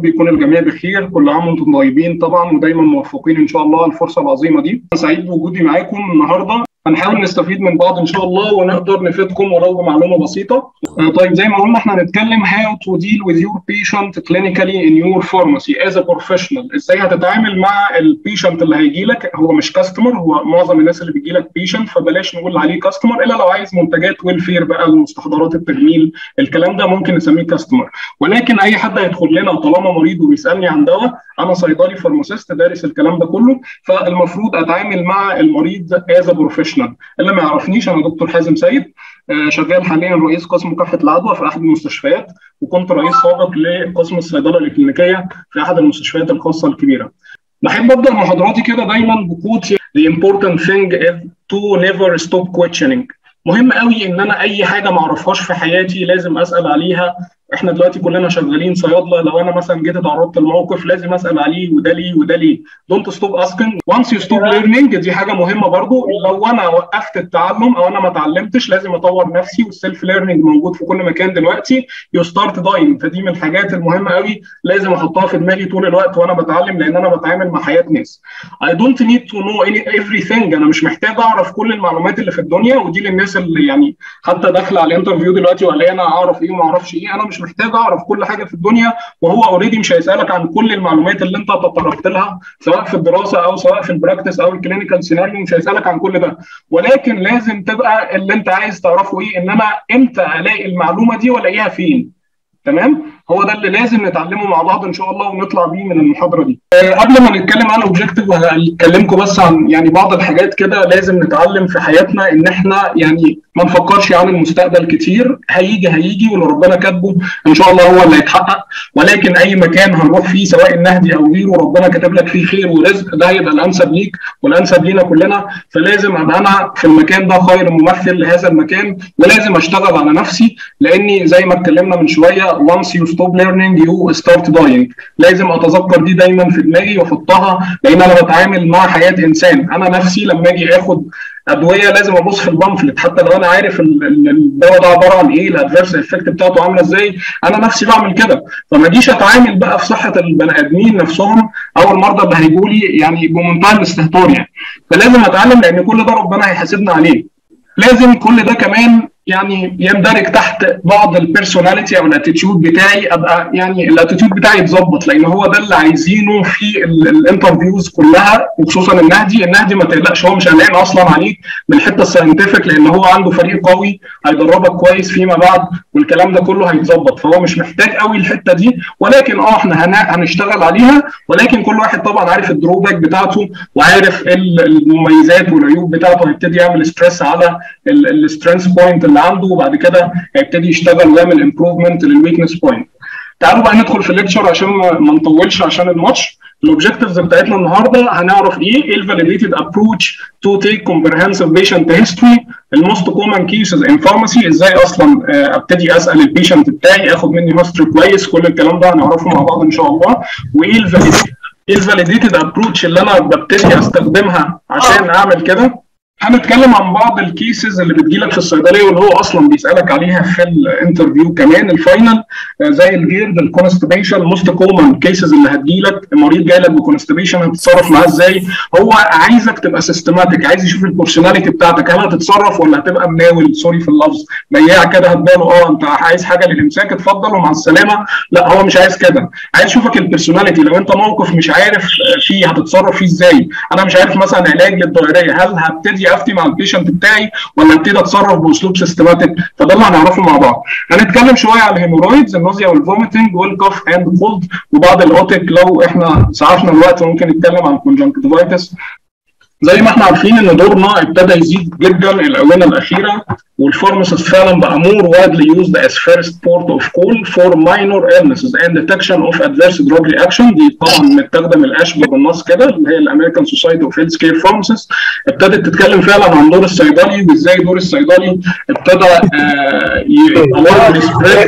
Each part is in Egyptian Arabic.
رب يكون الجميع بخير كل عام وانتم طيبين طبعا ودايما موفقين ان شاء الله الفرصه العظيمه دي سعيد بوجودي معاكم النهارده هنحاول نستفيد من بعض ان شاء الله ونقدر نفيدكم ولو بمعلومه بسيطه. طيب زي ما قلنا احنا هنتكلم how to deal with your patient clinically in your pharmacy as a professional ازاي هتتعامل مع البيشنت اللي هيجي لك هو مش كاستمر هو معظم الناس اللي بيجي لك بيشنت فبلاش نقول عليه كاستمر الا لو عايز منتجات ويلفير بقى المستحضرات التجميل الكلام ده ممكن نسميه كاستمر ولكن اي حد هيدخل لنا طالما مريض وبيسالني عن دواء انا صيدلي فارماسيست دارس الكلام ده كله فالمفروض اتعامل مع المريض از بروفيشنال اللي ما يعرفنيش انا دكتور حازم سيد شغال حاليا رئيس قسم مكافحه العدوى في احد المستشفيات وكنت رئيس سابق لقسم الصيدله الكلينيكيه في احد المستشفيات الخاصه الكبيره. بحب ابدا محاضراتي كده دايما بقوت The important thing is to never stop questioning. مهم قوي ان انا اي حاجه ما اعرفهاش في حياتي لازم اسال عليها احنا دلوقتي كلنا شغالين صيادله لو انا مثلا جيت اتعرضت لموقف لازم اسال عليه وده ليه وده ليه دونت ستوب اسكينج وانس يو ستوب ليرنينج دي حاجه مهمه برضو لو انا وقفت التعلم او انا ما اتعلمتش لازم اطور نفسي والسيلف ليرنينج موجود في كل مكان دلوقتي يو ستارت داينج فدي من الحاجات المهمه قوي لازم احطها في دماغي طول الوقت وانا بتعلم لان انا بتعامل مع حياه ناس I don't need to know any everything انا مش محتاج اعرف كل المعلومات اللي في الدنيا ودي للناس اللي يعني حتى داخله على الانترفيو دلوقتي ولا انا اعرف ايه وما اعرفش ايه انا مش محتاج اعرف كل حاجه في الدنيا وهو اوريدي مش هيسالك عن كل المعلومات اللي انت تطرقت لها سواء في الدراسه او سواء في البراكتس او الكلينيكال سيناريو مش هيسالك عن كل ده ولكن لازم تبقى اللي انت عايز تعرفه ايه ان انا امتى الاقي المعلومه دي والاقيها فين تمام هو ده اللي لازم نتعلمه مع بعض ان شاء الله ونطلع بيه من المحاضره دي أه قبل ما نتكلم عن الاوبجيكتيف هكلمكم بس عن يعني بعض الحاجات كده لازم نتعلم في حياتنا ان احنا يعني ما نفكرش عن المستقبل كتير هيجي هيجي واللي ربنا كاتبه ان شاء الله هو اللي هيتحقق ولكن اي مكان هنروح فيه سواء النهدي او غيره ربنا كاتب لك فيه خير ورزق ده هيبقى الانسب ليك والانسب لينا كلنا فلازم ابقى انا في المكان ده خير ممثل لهذا المكان ولازم اشتغل على نفسي لاني زي ما اتكلمنا من شويه once you stop learning you start dying لازم اتذكر دي دايما في دماغي واحطها لان انا بتعامل مع حياه انسان انا نفسي لما اجي اخد ادويه لازم ابص في البامفلت حتى لو انا عارف الدواء ده عباره عن ايه الادفيرس افكت بتاعته عامله ازاي انا نفسي بعمل كده فما اجيش اتعامل بقى في صحه البني ادمين نفسهم او المرضى اللي هيجوا لي يعني بمنتهى الاستهتار يعني فلازم اتعلم لان كل ده ربنا هيحاسبنا عليه لازم كل ده كمان يعني يندرج تحت بعض البيرسوناليتي او الاتيتيود بتاعي ابقى يعني الاتيتيود بتاعي يتظبط لان هو ده اللي عايزينه في الانترفيوز كلها وخصوصا النهدي النهدي ما تقلقش هو مش قلقان اصلا عليك من الحته الساينتفك لان هو عنده فريق قوي هيدربك كويس فيما بعد والكلام ده كله هيتظبط فهو مش محتاج قوي الحته دي ولكن اه احنا هنشتغل عليها ولكن كل واحد طبعا عارف الدروباك بتاعته وعارف المميزات والعيوب بتاعته هيبتدي يعمل ستريس على السترينث بوينت اللي عنده وبعد كده هيبتدي يشتغل ويعمل امبروفمنت للويكنس بوينت تعالوا بقى ندخل في الليكتشر عشان ما نطولش عشان الماتش الاوبجكتيفز بتاعتنا النهارده هنعرف ايه ايه الفاليديتد ابروتش تو تيك كومبريهنسيف بيشنت هيستوري الموست كومن كيسز ان فارماسي ازاي اصلا ابتدي اسال البيشنت بتاعي اخد مني هيستوري كويس كل الكلام ده هنعرفه مع بعض ان شاء الله وايه الفاليديتد ايه الفاليديتد ابروتش اللي انا ببتدي استخدمها عشان اعمل كده هنتكلم عن بعض الكيسز اللي بتجيلك في الصيدليه واللي هو اصلا بيسالك عليها في الانترفيو كمان الفاينل زي الجيرد الكونستيبيشن موست كومن كيسز اللي هتجيلك المريض جاي لك بكونستيبيشن هتتصرف معاه ازاي هو عايزك تبقى سيستماتيك عايز يشوف البرسوناليتي بتاعتك هل هتتصرف ولا هتبقى مناول سوري في اللفظ بياع كده هتبان اه انت عايز حاجه للامساك اتفضل ومع السلامه لا هو مش عايز كده عايز يشوفك البرسوناليتي لو انت موقف مش عارف فيه هتتصرف فيه ازاي انا مش عارف مثلا علاج للدائريه هل هبتدي افتي مع البيشنت بتاعي ولا ابتدي اتصرف باسلوب سيستماتيك فده اللي هنعرفه مع بعض هنتكلم شويه على الهيمورويدز النوزيا والفوميتنج والكف اند كولد وبعض الاوتيك لو احنا سعفنا الوقت ممكن نتكلم عن الكونجنكتيفايتس زي ما احنا عارفين ان دورنا ابتدى يزيد جدا الاونه الاخيره والفارماسيست فعلا بقى more widely used as first port of call for minor illnesses and detection of adverse drug reaction دي طبعا متخدم الاشبه بالنص كده اللي هي الامريكان سوسايتي اوف هيلث كير فارماسيست ابتدت تتكلم فعلا عن دور الصيدلي وازاي دور الصيدلي ابتدى يبقى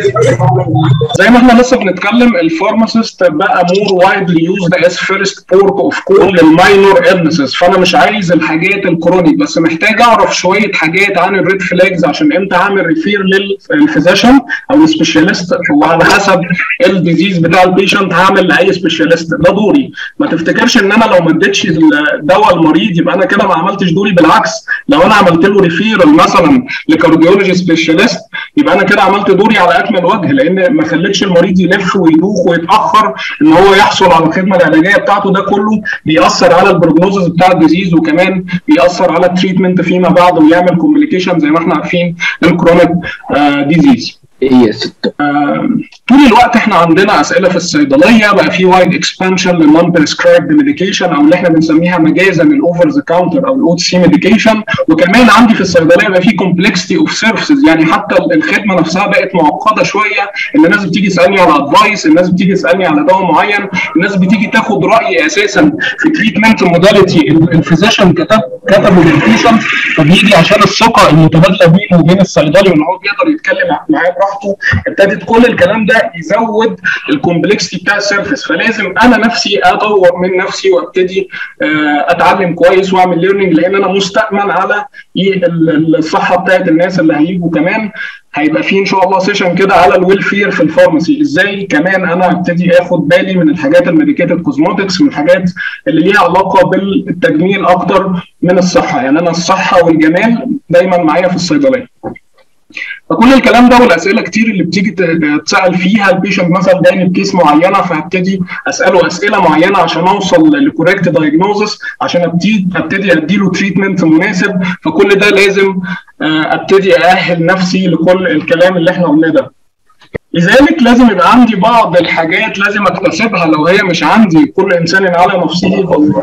زي ما احنا لسه بنتكلم الفارماسيست بقى more widely used as first port of call للماينور illnesses فانا مش عايز الحاجات الكرونيك بس محتاج اعرف شويه حاجات عن الريد فلاجز عشان امتى اعمل ريفير للفيزيشن او السبيشاليست وعلى حسب الديزيز بتاع البيشنت هعمل لاي سبيشاليست ده دوري ما تفتكرش ان انا لو ما اديتش الدواء المريض يبقى انا كده ما عملتش دوري بالعكس لو انا عملت له ريفيرال مثلا لكارديولوجي سبيشاليست يبقى انا كده عملت دوري على اكمل وجه لان ما خليتش المريض يلف ويدوخ ويتاخر ان هو يحصل على الخدمه العلاجيه بتاعته ده كله بيأثر على البروجنوزز بتاع الديزيز وكمان بيأثر على التريتمنت فيما بعد ويعمل كومبليكيشن زي ما احنا عارفين الكرونيك ديزيز ايه يا ست آه، طول الوقت احنا عندنا اسئله في الصيدليه بقى في وايد اكسبانشن للنون بريسكرايبد ميديكيشن او اللي احنا بنسميها مجازا الاوفر ذا كاونتر او الاو سي ميديكيشن وكمان عندي في الصيدليه بقى في كومبلكسيتي اوف سيرفيسز يعني حتى الخدمه نفسها بقت معقده شويه ان الناس بتيجي تسالني على ادفايس الناس بتيجي تسالني على دواء معين الناس بتيجي تاخد رايي اساسا في تريتمنت موداليتي الفيزيشن كتب كتبه للبيشنت فبيجي عشان الثقه المتبادله بينه وبين الصيدلي وان هو بيقدر يتكلم معاه براحته ابتدت كل الكلام ده يزود الكومبلكسيتي بتاع السيرفيس فلازم انا نفسي اطور من نفسي وابتدي اتعلم كويس واعمل ليرنينج لان انا مستأمن على الصحه بتاعت الناس اللي هيجوا كمان هيبقى في ان شاء الله سيشن كده على الويلفير في الفارماسي ازاي كمان انا ابتدي اخد بالي من الحاجات الميديكيتد كوزموتكس من الحاجات اللي ليها علاقه بالتجميل اكتر من الصحه يعني انا الصحه والجمال دايما معايا في الصيدليه فكل الكلام ده والاسئله كتير اللي بتيجي تسال فيها البيشنت مثلا جاي بكيس معينه فهبتدي اساله اسئله معينه عشان اوصل لكوريكت دايجنوزس عشان ابتدي ابتدي ادي له تريتمنت مناسب فكل ده لازم ابتدي ااهل نفسي لكل الكلام اللي احنا قلناه ده لذلك لازم يبقى عندي بعض الحاجات لازم اكتسبها لو هي مش عندي كل انسان على نفسه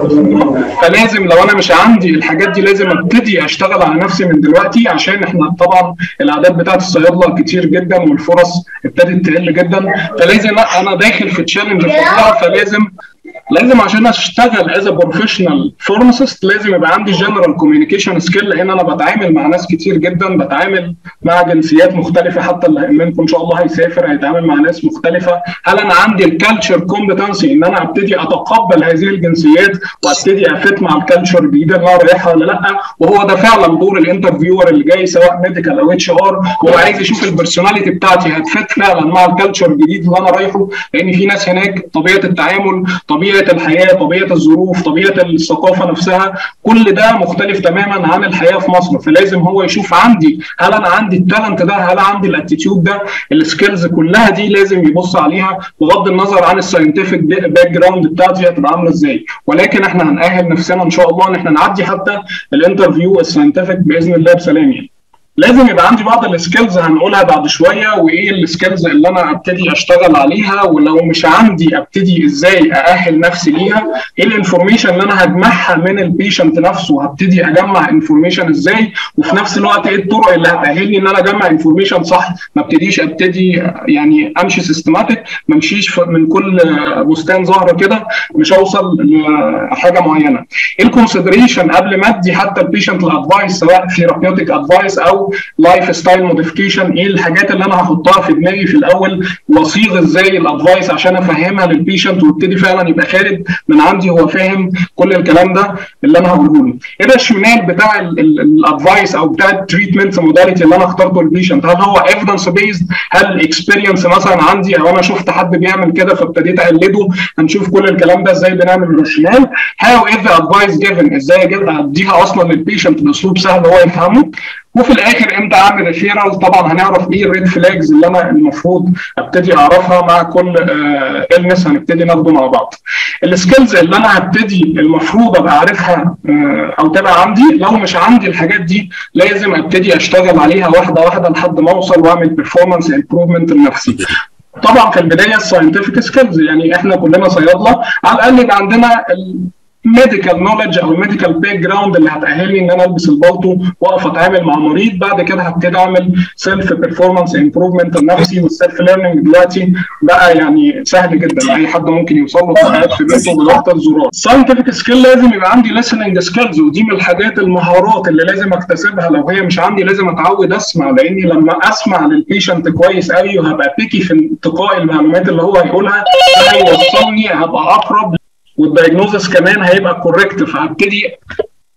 فلازم لو انا مش عندي الحاجات دي لازم ابتدي اشتغل على نفسي من دلوقتي عشان احنا طبعا الاعداد بتاعت الصيادله كتير جدا والفرص ابتدت تقل جدا فلازم انا داخل في تشالنج فظيعه فلازم لازم عشان اشتغل از بروفيشنال فارماسيست لازم يبقى عندي جنرال كوميونيكيشن سكيل لان انا بتعامل مع ناس كتير جدا بتعامل مع جنسيات مختلفه حتى اللي منكم ان شاء الله هيسافر هيتعامل مع ناس مختلفه هل انا عندي الكالتشر كومبتنسي ان انا ابتدي اتقبل هذه الجنسيات وابتدي افت مع الكالتشر الجديده اللي انا رايحها ولا لا وهو ده فعلا دور الانترفيور اللي جاي سواء ميديكال او اتش ار هو عايز يشوف البرسوناليتي بتاعتي هتفت فعلا مع الكالتشر الجديد اللي انا رايحه لان في ناس هناك طبيعه التعامل طبيعه الحياه طبيعه الظروف طبيعه الثقافه نفسها كل ده مختلف تماما عن الحياه في مصر فلازم هو يشوف عندي هل انا عندي التالنت ده هل عندي الاتيتيود ده السكيلز كلها دي لازم يبص عليها بغض النظر عن الساينتفك باك جراوند بتاعتي هتبقى عامله ازاي ولكن احنا هنأهل نفسنا ان شاء الله ان احنا نعدي حتى الانترفيو الساينتفك باذن الله بسلام يعني. لازم يبقى عندي بعض السكيلز هنقولها بعد شويه وايه السكيلز اللي انا ابتدي اشتغل عليها ولو مش عندي ابتدي ازاي ااهل نفسي ليها ايه الانفورميشن اللي انا هجمعها من البيشنت نفسه هبتدي اجمع انفورميشن ازاي وفي نفس الوقت ايه الطرق اللي هتاهلني ان انا اجمع انفورميشن صح ما ابتديش ابتدي يعني امشي سيستماتيك ما امشيش من كل بستان زهره كده مش اوصل لحاجه معينه ايه الكونسيدريشن قبل ما ادي حتى البيشنت الادفايس سواء ثيرابيوتيك ادفايس او لايف ستايل موديفيكيشن ايه الحاجات اللي انا هحطها في دماغي في الاول واصيغ ازاي الادفايس عشان افهمها للبيشنت ويبتدي فعلا يبقى خارج من عندي هو فاهم كل الكلام ده اللي انا هقوله له ايه الراشيونال بتاع الادفايس او بتاع التريتمنت موداليتي اللي انا اخترته للبيشنت هل هو ايفيدنس بيزد هل اكسبيرينس مثلا عندي او انا شفت حد بيعمل كده فابتديت اقلده هنشوف كل الكلام ده ازاي بنعمل الراشيونال هاو از ذا ادفايس جيفن ازاي اديها اصلا للبيشنت باسلوب سهل هو يفهمه وفي الاخر امتى اعمل ريفيرال طبعا هنعرف ايه الريد فلاجز اللي انا المفروض ابتدي اعرفها مع كل النس هنبتدي ناخده مع بعض السكيلز اللي انا هبتدي المفروض ابقى عارفها او تبقى عندي لو مش عندي الحاجات دي لازم ابتدي اشتغل عليها واحده واحده لحد ما اوصل واعمل بيرفورمانس امبروفمنت لنفسي طبعا في البدايه الساينتفك سكيلز يعني احنا كلنا صيادله على الاقل يبقى عندنا ميديكال نولج او الميديكال باك جراوند اللي هتاهلني ان انا البس البلطو واقف اتعامل مع مريض بعد كده هبتدي اعمل سيلف بيرفورمانس امبروفمنت لنفسي والسيلف ليرنينج دلوقتي بقى يعني سهل جدا اي حد ممكن يوصل له قاعد في بيته بضغط الزرار. الساينتفك سكيل لازم يبقى عندي listening سكيلز ودي من الحاجات المهارات اللي لازم اكتسبها لو هي مش عندي لازم اتعود اسمع لاني لما اسمع للبيشنت كويس قوي وهبقى بيكي في انتقاء المعلومات اللي هو هيقولها هيوصلني هبقى اقرب والدايجنوزس كمان هيبقى كوريكت فهبتدي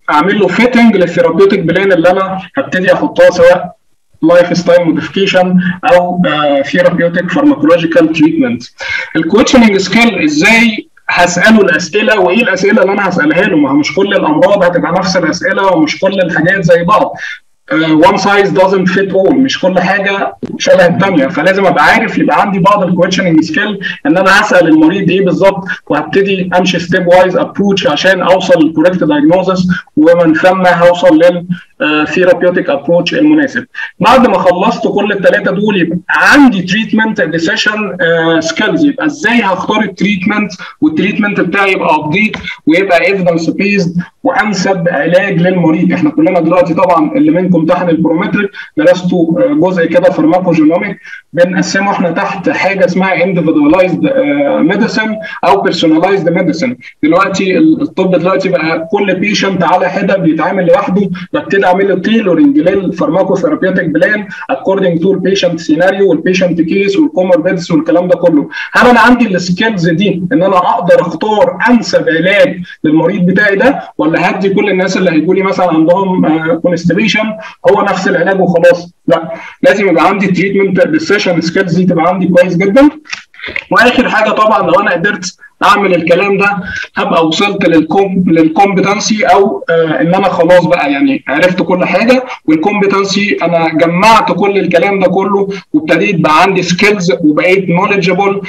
اعمل له فيتنج للثيرابيوتيك بلان اللي انا هبتدي احطها سواء لايف ستايل موديفيكيشن او ثيرابيوتيك فارماكولوجيكال تريتمنت الكوتشنج سكيل ازاي هساله الاسئله وايه الاسئله اللي انا هسالها له ما مش كل الامراض هتبقى نفس الاسئله ومش كل الحاجات زي بعض وان سايز دازنت فيت اول مش كل حاجه شبه الثانيه فلازم ابقى عارف يبقى عندي بعض الكويشننج سكيل ان انا هسال المريض ايه بالظبط وهبتدي امشي ستيب وايز ابروتش عشان اوصل للكوريكت دايجنوزس ومن ثم هوصل للثيرابيوتيك ابروتش المناسب بعد ما خلصت كل الثلاثه دول يبقى عندي تريتمنت ديسيشن سكيلز يبقى ازاي هختار التريتمنت والتريتمنت بتاعي يبقى ابديت ويبقى ايفيدنس بيزد وانسب علاج للمريض احنا كلنا دلوقتي طبعا اللي منكم امتحن البرومتريك درستوا جزء كده فارماكوجينوميك بنقسمه احنا تحت حاجه اسمها individualized ميديسن او personalized ميديسن دلوقتي الطب دلوقتي بقى كل بيشنت على حده بيتعامل لوحده ببتدي اعمل له تيلورنج للفارماكوثيرابيوتيك بلان according to البيشنت سيناريو والبيشنت كيس والكوموربيدز والكلام ده كله هل انا عندي السكيلز دي ان انا اقدر اختار انسب علاج للمريض بتاعي ده ولا هدي كل الناس اللي هيجوا لي مثلا عندهم كونستيبيشن هو نفس العلاج وخلاص لا لازم يبقى عندي تريتمنت ديسيشن سكيلز دي تبقى عندي كويس جدا واخر حاجه طبعا لو انا قدرت اعمل الكلام ده هبقى وصلت للكوم للكومبتنسي او آه ان انا خلاص بقى يعني عرفت كل حاجه والكومبتنسي انا جمعت كل الكلام ده كله وابتديت بقى عندي سكيلز وبقيت نوليدجبل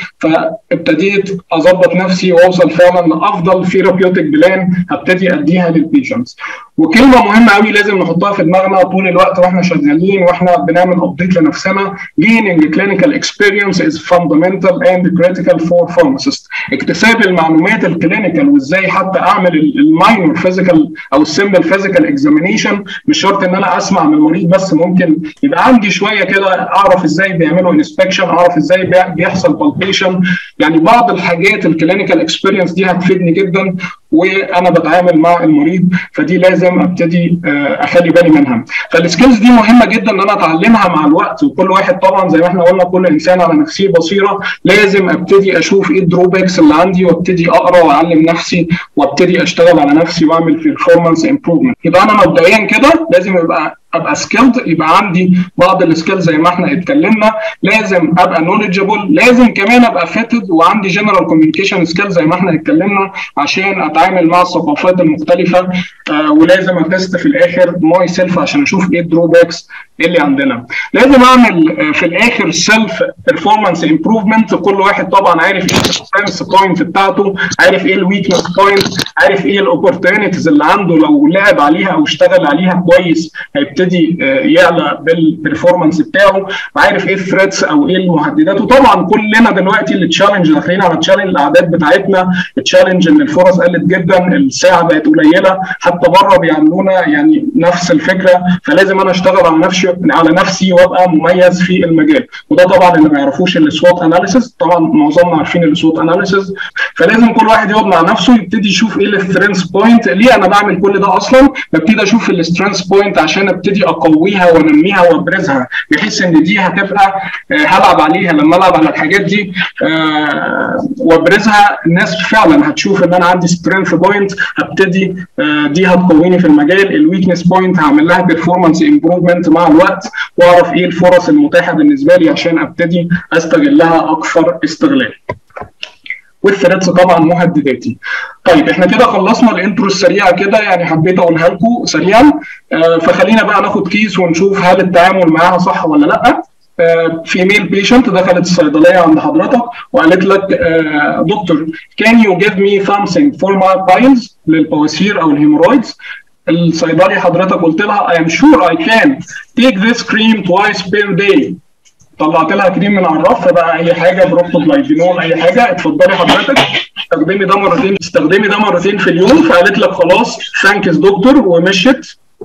فابتديت اظبط نفسي واوصل فعلا لافضل ثيرابيوتيك بلان هبتدي اديها للبيشنتس وكلمه مهمه قوي لازم نحطها في دماغنا طول الوقت واحنا شغالين واحنا بنعمل ابديت لنفسنا gaining clinical experience is fundamental and critical for pharmacists اكتساب المعلومات الكلينيكال وازاي حتى اعمل الماينور فيزيكال او السمبل فيزيكال اكزامينيشن مش شرط ان انا اسمع من المريض بس ممكن يبقى عندي شويه كده اعرف ازاي بيعملوا انسبكشن اعرف ازاي بيحصل بالبيشن يعني بعض الحاجات الكلينيكال اكسبيرينس دي هتفيدني جدا وانا بتعامل مع المريض فدي لازم ابتدي اخلي بالي منها فالسكيلز دي مهمه جدا ان انا اتعلمها مع الوقت وكل واحد طبعا زي ما احنا قلنا كل انسان على نفسه بصيره لازم ابتدي اشوف ايه الدروباكس اللي عندي وابتدي اقرا واعلم نفسي وابتدي اشتغل على نفسي واعمل بيرفورمانس امبروفمنت يبقى انا مبدئيا كده لازم يبقى ابقى سكيلد يبقى عندي بعض السكيلز زي ما احنا اتكلمنا لازم ابقى نوليدجبل لازم كمان ابقى فيتد وعندي جنرال كوميونيكيشن سكيلز زي ما احنا اتكلمنا عشان اتعامل مع الثقافات المختلفه آه ولازم اتست في الاخر ماي سيلف عشان اشوف ايه الدروباكس اللي عندنا لازم اعمل في الاخر سيلف بيرفورمانس امبروفمنت كل واحد طبعا عارف ايه السترينث بوينت بتاعته عارف ايه الويكنس بوينت عارف ايه الاوبورتونيتيز اللي عنده لو لعب عليها او اشتغل عليها كويس هيبتدي يعلى بالبرفورمانس بتاعه وعارف ايه الثريتس او ايه المهددات وطبعا كلنا دلوقتي اللي تشالنج داخلين على تشالنج الاعداد بتاعتنا تشالنج ان الفرص قلت جدا الساعه بقت قليله حتى بره بيعملونا يعني نفس الفكره فلازم انا اشتغل على نفسي على نفسي وابقى مميز في المجال وده طبعا اللي ما يعرفوش السوات اناليسيس طبعا معظمنا عارفين السوات اناليسيس فلازم كل واحد يقعد مع نفسه يبتدي يشوف ايه السترينث بوينت ليه انا بعمل كل ده اصلا ببتدي اشوف السترينث بوينت عشان ابتدي اقويها وانميها وابرزها بحيث ان دي هتبقى هلعب عليها لما العب على الحاجات دي وابرزها الناس فعلا هتشوف ان انا عندي سترينث بوينت هبتدي دي هتقويني في المجال الويكنس بوينت هعمل لها بيرفورمانس امبروفمنت مع الوقت واعرف ايه الفرص المتاحه بالنسبه لي عشان ابتدي استغلها اكثر استغلال. والثريتس طبعا مهدداتي. طيب احنا كده خلصنا الانترو السريعه كده يعني حبيت اقولها لكم سريعا آه فخلينا بقى ناخد كيس ونشوف هل التعامل معاها صح ولا لا. فيميل بيشنت دخلت الصيدليه عند حضرتك وقالت لك آه دكتور كان يو جيف مي something فور ماي بايلز للبواسير او الهيمورويدز الصيدلي حضرتك قلت لها I am sure I can take this cream twice per day طلعت لها كريم من على الرف بقى اي حاجه بروكتوبلايفينول اي حاجه اتفضلي حضرتك استخدمي ده مرتين استخدمي ده مرتين في اليوم فقالت لك خلاص ثانكس دكتور ومشيت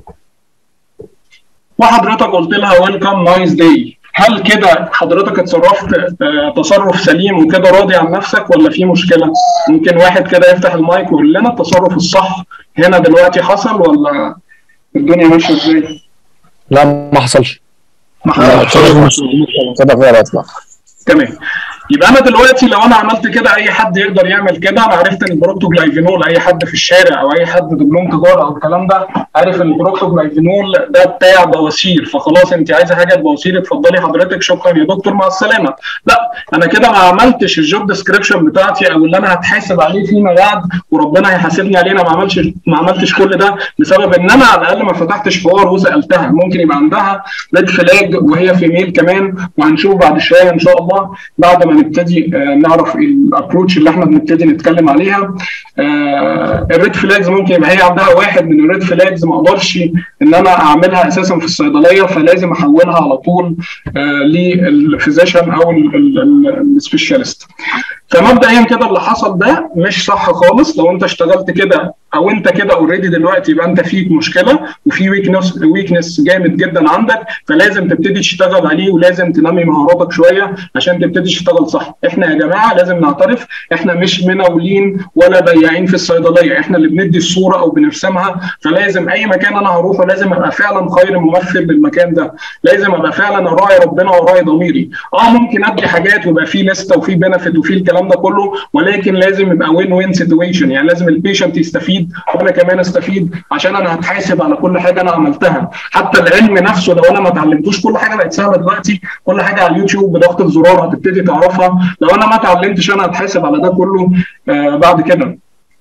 وحضرتك قلت لها ويلكم نايس داي هل كده حضرتك اتصرفت تصرف سليم وكده راضي عن نفسك ولا في مشكله؟ ممكن واحد كده يفتح المايك ويقول لنا التصرف الصح هنا دلوقتي حصل ولا الدنيا ماشيه ازاي؟ لا ما حصلش ما حصلش كده فيها الاطلاق تمام يبقى انا دلوقتي لو انا عملت كده اي حد يقدر يعمل كده انا عرفت ان البروكتوجلايفينول اي حد في الشارع او اي حد دبلوم تجاره او الكلام ده عارف ان البروكتوجلايفينول ده بتاع بواسير فخلاص انت عايزه حاجه بواسير اتفضلي حضرتك شكرا يا دكتور مع السلامه لا انا كده ما عملتش الجوب ديسكريبشن بتاعتي او اللي انا هتحاسب عليه فيما بعد وربنا هيحاسبني عليه انا ما عملتش ما عملتش كل ده بسبب ان انا على الاقل ما فتحتش حوار وسالتها ممكن يبقى عندها ريد فلاج وهي في ميل كمان وهنشوف بعد شويه ان شاء الله بعد ما نبتدي نعرف الابروتش اللي احنا بنبتدي نتكلم عليها الريد فلاجز ممكن يبقى هي عندها واحد من الريد فلاجز ما اقدرش ان انا اعملها اساسا في الصيدليه فلازم احولها على طول للفيزيشن او السبيشالست فمبدئيا كده اللي حصل ده مش صح خالص لو انت اشتغلت كده او انت كده اوريدي دلوقتي يبقى انت فيك مشكله وفي ويكنس ويكنس جامد جدا عندك فلازم تبتدي تشتغل عليه ولازم تنمي مهاراتك شويه عشان تبتدي تشتغل صح احنا يا جماعه لازم نعترف احنا مش مناولين ولا بياعين في الصيدليه احنا اللي بندي الصوره او بنرسمها فلازم اي مكان انا هروحه لازم ابقى فعلا خير ممثل للمكان ده لازم ابقى فعلا اراعي ربنا واراعي ضميري اه ممكن ادي حاجات ويبقى في لسته وفي بنفيت وفي الكلام ده كله ولكن لازم يبقى وين وين سيتويشن يعني لازم البيشنت يستفيد وانا كمان استفيد عشان انا هتحاسب على كل حاجه انا عملتها حتى العلم نفسه لو انا ما اتعلمتوش كل حاجه بقت سهله دلوقتي كل حاجه على اليوتيوب بضغط الزرار هتبتدي تعرفها لو انا ما اتعلمتش انا هتحاسب على ده كله آه بعد كده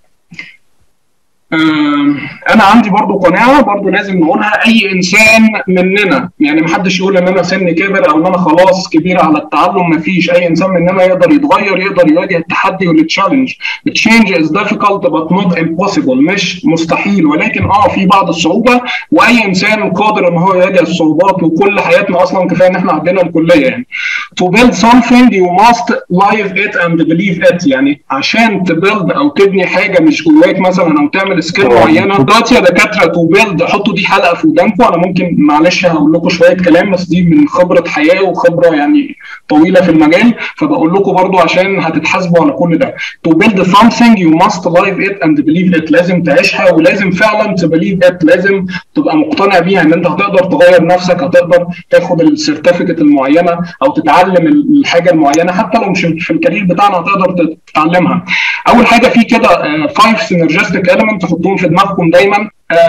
انا عندي برضو قناعه برضو لازم نقولها اي انسان مننا يعني ما حدش يقول ان انا سني كبر او ان انا خلاص كبير على التعلم ما فيش اي انسان مننا يقدر يتغير يقدر يواجه التحدي والتشالنج التشينج از difficult but not impossible مش مستحيل ولكن اه في بعض الصعوبه واي انسان قادر ان هو يواجه الصعوبات وكل حياتنا اصلا كفايه ان احنا عندنا الكليه يعني to build something you must live it and believe it يعني عشان تبيلد او تبني حاجه مش جواك مثلا او تعمل سكيل معينه دلوقتي يا دكاتره تو بيلد حطوا دي حلقه في ودانكم انا ممكن معلش هقول لكم شويه كلام بس دي من خبره حياه وخبره يعني طويله في المجال فبقول لكم برضو عشان هتتحاسبوا على كل ده تو بيلد something you must live it and believe it لازم تعيشها ولازم فعلا تبليف it لازم تبقى مقتنع بيها ان انت هتقدر تغير نفسك هتقدر تاخد السيرتيفيكت المعينه او تتعلم الحاجه المعينه حتى لو مش في الكارير بتاعنا هتقدر تتعلمها اول حاجه في كده 5 سينرجستيك اليمنت حطوهم في دماغكم دايما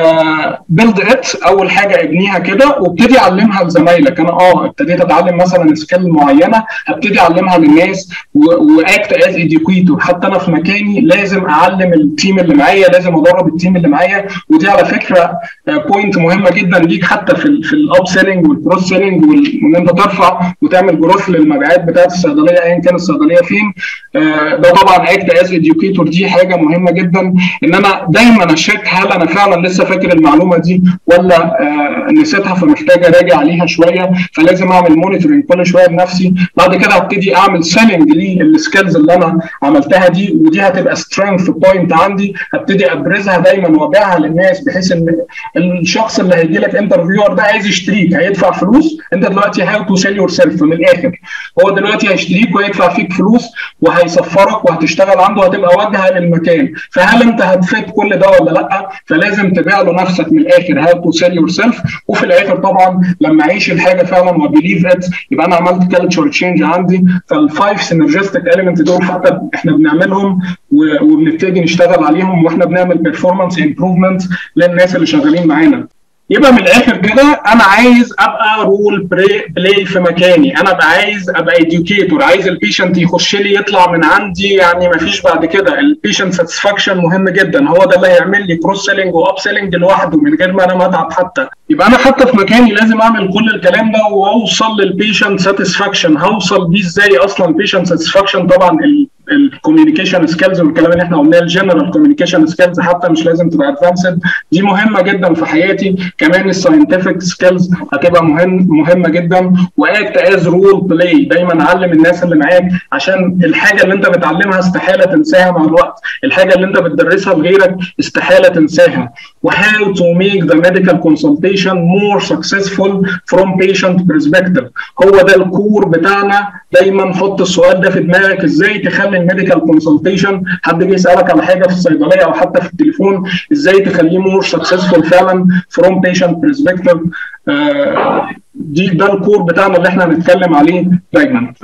بيلد uh, ات اول حاجه ابنيها كده وابتدي علمها لزمايلك انا اه ابتديت اتعلم مثلا سكيل معينه هبتدي اعلمها للناس واكت از اديوكيتور حتى انا في مكاني لازم اعلم التيم اللي معايا لازم ادرب التيم اللي معايا ودي على فكره بوينت uh, مهمه جدا ليك حتى في ال في الاب سيلينج والكروس سيلينج وان انت ترفع وتعمل جروث للمبيعات بتاعت الصيدليه ايا كان الصيدليه فين uh, ده طبعا اكت از اديوكيتور دي حاجه مهمه جدا ان انا دايما اشيك هل انا فعلا لسه فاكر المعلومه دي ولا آه نسيتها فمحتاج اراجع عليها شويه فلازم اعمل مونيتورنج كل شويه بنفسي بعد كده هبتدي اعمل سيلنج للسكيلز اللي انا عملتها دي ودي هتبقى سترينث بوينت عندي هبتدي ابرزها دايما وابيعها للناس بحيث ان الشخص اللي هيجي لك انترفيور ده عايز يشتريك هيدفع فلوس انت دلوقتي هاو تو سيل يور سيلف من الاخر هو دلوقتي هيشتريك وهيدفع فيك فلوس وهيسفرك وهتشتغل عنده هتبقى واجهه للمكان فهل انت هتفيد كل ده ولا لا فلازم تبيع له نفسك من الاخر هاو تو سيل يور سيلف وفي الاخر طبعا لما اعيش الحاجه فعلا وبليف ات يبقى انا عملت كالتشر تشينج عندي فالفايف سينرجستيك اليمنت دول حتى احنا بنعملهم وبنبتدي نشتغل عليهم واحنا بنعمل بيرفورمانس امبروفمنت للناس اللي شغالين معانا يبقى من الاخر كده انا عايز ابقى رول بلاي في مكاني انا ابقى عايز ابقى اديوكيتور عايز البيشنت يخش لي يطلع من عندي يعني ما فيش بعد كده البيشنت ساتسفاكشن مهم جدا هو ده اللي هيعمل لي كروس سيلينج واب سيلينج لوحده من غير ما انا ما اتعب حتى يبقى انا حتى في مكاني لازم اعمل كل الكلام ده واوصل للبيشنت ساتسفاكشن هوصل بيه ازاي اصلا البيشنت ساتسفاكشن طبعا الكوميونيكيشن سكيلز والكلام اللي احنا قلناه الجنرال كوميونيكيشن سكيلز حتى مش لازم تبقى ادفانسد دي مهمه جدا في حياتي كمان الساينتفك سكيلز هتبقى مهم مهمه جدا واكت از رول بلاي دايما علم الناس اللي معاك عشان الحاجه اللي انت بتعلمها استحاله تنساها مع الوقت الحاجه اللي انت بتدرسها لغيرك استحاله تنساها وهاو تو ميك ذا ميديكال كونسلتيشن مور سكسسفول فروم بيشنت برسبكتيف هو ده الكور بتاعنا دايما حط السؤال ده في دماغك ازاي تخلي الميديكال كونسلتيشن حد جه يسالك على حاجه في الصيدليه او حتى في التليفون ازاي تخليه مور سكسسفول فعلا فروم بيشنت برسبكتيف دي ده الكور بتاعنا اللي احنا هنتكلم عليه دايما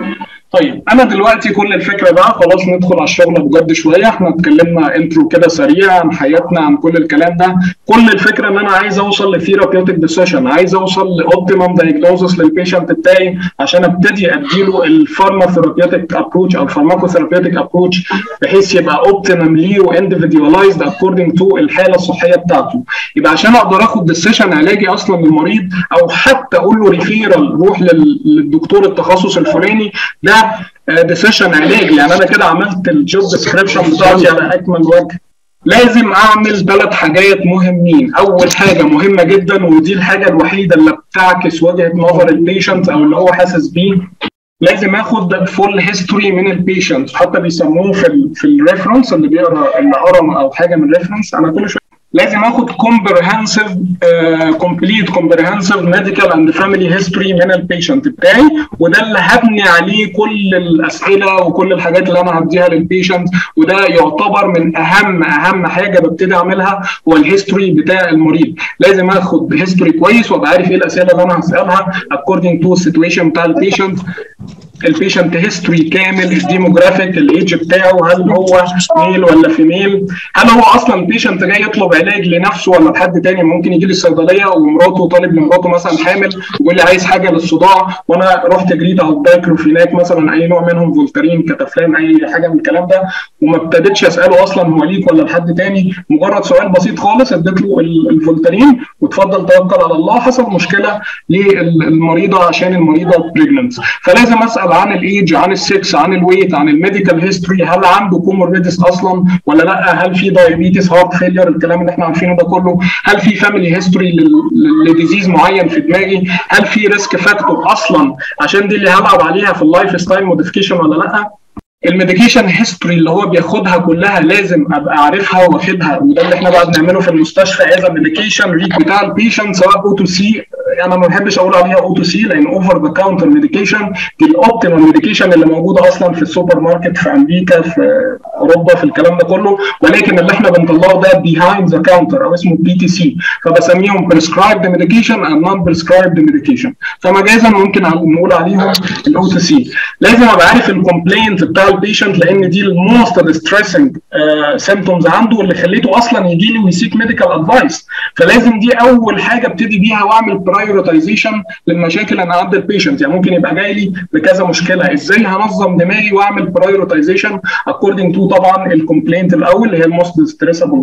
طيب انا دلوقتي كل الفكره بقى خلاص ندخل على الشغل بجد شويه احنا اتكلمنا انترو كده سريع عن حياتنا عن كل الكلام ده كل الفكره ان انا عايز اوصل لثيرابيوتيك ديسيشن عايز اوصل لاوبتيمم دايجنوزس للبيشنت بتاعي عشان ابتدي اديله الفارماثيرابيوتيك ابروتش او الفارماكوثيرابيوتيك ابروتش بحيث يبقى اوبتيمم ليه واندفيديواليزد اكوردنج تو الحاله الصحيه بتاعته يبقى عشان اقدر اخد ديسيشن علاجي اصلا للمريض او حتى اقول له ريفيرال روح للدكتور التخصص الفلاني ده ديسيشن علاجي يعني انا كده عملت الجوب ديسكريبشن بتاعتي على اكمل وجه لازم اعمل ثلاث حاجات مهمين اول حاجه مهمه جدا ودي الحاجه الوحيده اللي بتعكس وجهه نظر البيشنت او اللي هو حاسس بيه لازم اخد فول هيستوري من البيشنت حتى بيسموه في ال في الريفرنس اللي بيقرا اللي قرا او حاجه من ريفرنس انا كل شويه لازم اخد كومبرهنسيف كومبليت كومبرهنسيف ميديكال اند فاميلي هيستوري من البيشنت بتاعي وده اللي هبني عليه كل الاسئله وكل الحاجات اللي انا هديها للبيشنت وده يعتبر من اهم اهم حاجه ببتدي اعملها هو الهيستوري بتاع المريض لازم اخد هيستوري كويس وابقى عارف ايه الاسئله اللي انا هسالها according to السيتويشن بتاع البيشنت البيشنت هيستوري كامل الديموجرافيك الايدج بتاعه هل هو ميل ولا فيميل هل هو اصلا بيشنت جاي يطلب علاج لنفسه ولا لحد تاني ممكن يجي لي الصيدليه ومراته طالب لمراته مثلا حامل ويقول لي عايز حاجه للصداع وانا رحت جريت على الدايكلوفيناك مثلا اي نوع منهم فولترين كتافلام اي حاجه من الكلام ده وما ابتديتش اساله اصلا هو ليك ولا لحد تاني مجرد سؤال بسيط خالص اديت له الفولترين وتفضل توكل على الله حصل مشكله للمريضه عشان المريضه بريجننت فلازم اسال عن الايدج عن السكس عن الويت عن الميديكال هيستوري هل عنده كوموربيدس اصلا ولا لا هل في دايابيتس هارت فيلير الكلام اللي احنا عارفينه ده كله هل في فاميلي هيستوري لديزيز معين في دماغي هل في ريسك فاكتور اصلا عشان دي اللي هلعب عليها في اللايف ستايل موديفيكيشن ولا لا الميديكيشن هيستوري اللي هو بياخدها كلها لازم ابقى عارفها واخدها وده اللي احنا بقى بنعمله في المستشفى از ميديكيشن ريك بتاع البيشنت سواء او تو سي انا ما بحبش اقول عليها او تو سي لان اوفر ذا كاونتر ميديكيشن دي الاوبتيمال ميديكيشن اللي موجوده اصلا في السوبر ماركت في امريكا في اوروبا في الكلام ده كله ولكن اللي احنا بنطلعه ده بيهايند ذا كاونتر او اسمه بي تي سي فبسميهم بريسكرايبد ميديكيشن اند نون بريسكرايبد ميديكيشن فمجازا ممكن نقول عليهم الاو تو سي لازم ابقى عارف الكومبلينت بتاع البيشنت لان دي الموست ديستريسنج سيمتومز عنده اللي خليته اصلا يجي لي ويسيك ميديكال ادفايس فلازم دي اول حاجه ابتدي بيها واعمل برايورتيزيشن للمشاكل اللي عند البيشنت يعني ممكن يبقى جاي لي بكذا مشكله ازاي هنظم دماغي واعمل برايورتيزيشن اكوردنج تو طبعا الكومبلينت الاول اللي هي الموست ستريسبل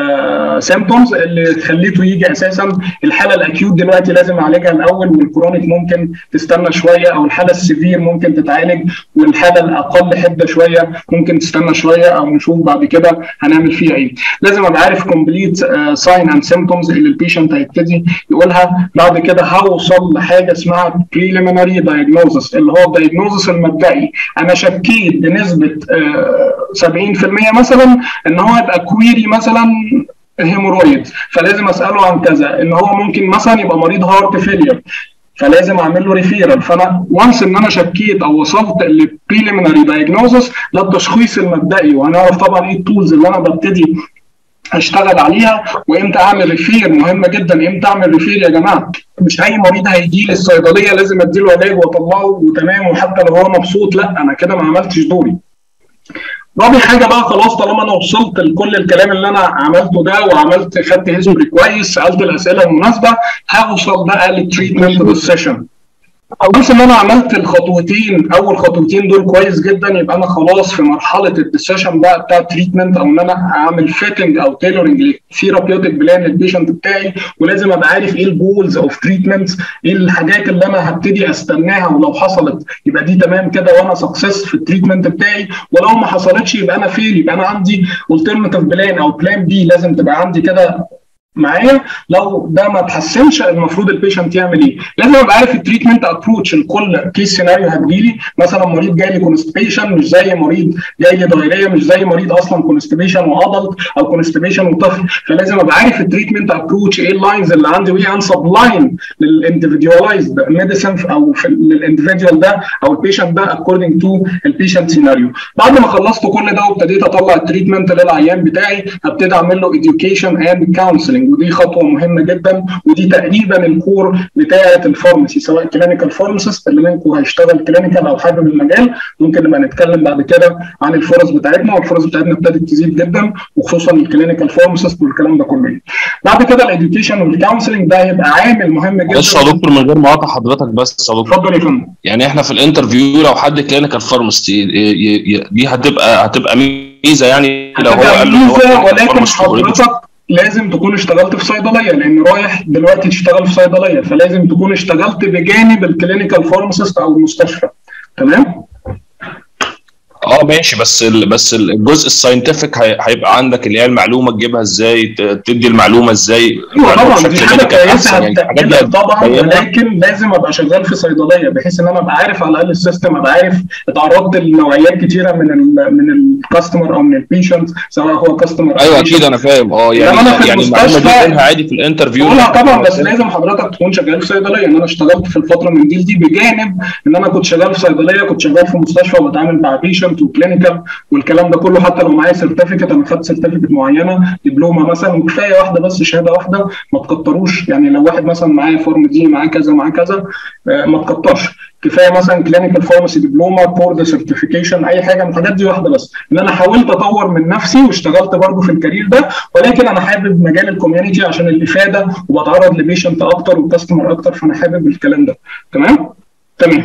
سيمتومز اللي خليته يجي اساسا الحاله الاكيوت دلوقتي لازم اعالجها الاول والكرونيك ممكن تستنى شويه او الحاله السيفير ممكن تتعالج والحاله الاقل حده شويه ممكن تستنى شويه او نشوف بعد كده هنعمل فيها ايه لازم ابقى عارف كومبليت ساين اند سيمتومز اللي البيشنت هيبتدي يقولها بعد كده هوصل لحاجه اسمها بريليمينري دايجنوزس اللي هو الدايجنوزس المبدئي انا شكيت بنسبه uh, 70% مثلا ان هو يبقى كويري مثلا هيمورويد فلازم اساله عن كذا ان هو ممكن مثلا يبقى مريض هارت فيلير فلازم اعمل له ريفيرال فانا وانس ان انا شكيت او وصلت للبريليمينري دايجنوزس ده التشخيص المبدئي وهنعرف طبعا ايه التولز اللي انا ببتدي اشتغل عليها وامتى اعمل ريفير مهمه جدا امتى اعمل ريفير يا جماعه مش اي مريض هيجي لي الصيدليه لازم اديله علاج واطلعه وتمام وحتى لو هو مبسوط لا انا كده ما عملتش دوري رابع حاجه بقى خلاص طالما انا وصلت لكل الكلام اللي انا عملته ده وعملت خدت هيستوري كويس سالت الاسئله المناسبه هوصل بقى للتريتمنت بالسيشن بس ان انا عملت الخطوتين اول خطوتين دول كويس جدا يبقى انا خلاص في مرحله الديسيشن بقى بتاع التريتمنت او ان انا اعمل فيتنج او تيلورنج للثيرابيوتيك بلان للبيشنت بتاعي ولازم ابقى عارف ايه الجولز اوف تريتمنت ايه الحاجات اللي انا هبتدي استناها ولو حصلت يبقى دي تمام كده وانا سكسس في التريتمنت بتاعي ولو ما حصلتش يبقى انا فيل يبقى انا عندي الترناتيف بلان او بلان بي لازم تبقى عندي كده معايا لو ده ما اتحسنش المفروض البيشنت يعمل ايه؟ لازم ابقى عارف التريتمنت ابروتش لكل كيس سيناريو هتجيلي مثلا مريض جاي لي كونستيبيشن مش زي مريض جاي لي دايريه مش زي مريض اصلا كونستيبيشن وادلت او كونستيبيشن وطفل فلازم ابقى عارف التريتمنت ابروتش ايه اللاينز اللي عندي وايه انسب لاين للاندفيديواليزد ميديسن او للاندفيديوال ده او البيشنت ده اكوردنج تو البيشنت سيناريو بعد ما خلصت كل ده وابتديت اطلع التريتمنت للعيان بتاعي هبتدي اعمل له education اند كونسلنج كونسلنج ودي خطوه مهمه جدا ودي تقريبا الكور بتاعه الفارماسي سواء كلينيكال فارماسيست اللي منكم هيشتغل كلينيكال او حابب المجال ممكن نبقى نتكلم بعد كده عن الفرص بتاعتنا والفرص بتاعتنا ابتدت تزيد جدا وخصوصا الكلينيكال فارماسيست والكلام ده كله بعد كده الاديوكيشن والكونسلنج ده هيبقى عامل مهم جدا بس يا دكتور من غير ما اقاطع حضرتك بس يا دكتور اتفضل يا فندم يعني احنا في الانترفيو لو حد كلينيكال فارماسيست دي هتبقى هتبقى ميزه يعني لو هو هتبقى قال له هو ميزه clinical ولكن pharmacist already. حضرتك لازم تكون اشتغلت في صيدليه لان رايح دلوقتي تشتغل في صيدليه فلازم تكون اشتغلت بجانب الكلينيكال فارماسيست او المستشفى تمام؟ اه ماشي بس ال... بس الجزء الساينتفك هي... هيبقى عندك اللي هي المعلومه تجيبها ازاي ت... تدي المعلومه ازاي ايوه طبعا بشكل دي حاجه medical كويسه أحسن. يعني الحاجات دي هتأكدك طبعا هتبينها. ولكن لازم ابقى شغال في صيدليه بحيث ان انا ابقى عارف على الاقل السيستم ابقى عارف اتعرضت لنوعيات كتيره من ال من الكاستمر او من البيشنت سواء هو كاستمر ايوه اكيد انا فاهم اه يعني لما أنا في يعني المعلومه دي المستشفى- تقولها عادي في الانترفيو بقولها طبعا بس لازم حضرتك تكون شغال في صيدليه ان انا اشتغلت في الفتره من دي دي بجانب ان انا كنت شغال في صيدليه كنت شغال في مستشفى وبتعامل مع بيشنت وكلينيكال والكلام ده كله حتى لو معايا سيرتيفيكت انا خدت سيرتيفيكت معينه دبلومه مثلا وكفايه واحده بس شهاده واحده ما تكتروش يعني لو واحد مثلا معاه فورم دي معاه كذا معاه كذا آه، ما تكترش كفايه مثلا كلينيكال فارماسي دبلومه بورد سيرتيفيكيشن اي حاجه من الحاجات دي واحده بس ان انا حاولت اطور من نفسي واشتغلت برضه في الكارير ده ولكن انا حابب مجال الكوميونتي عشان الافاده وبتعرض لبيشنت اكتر وكاستمر اكتر فانا حابب الكلام ده تمام تمام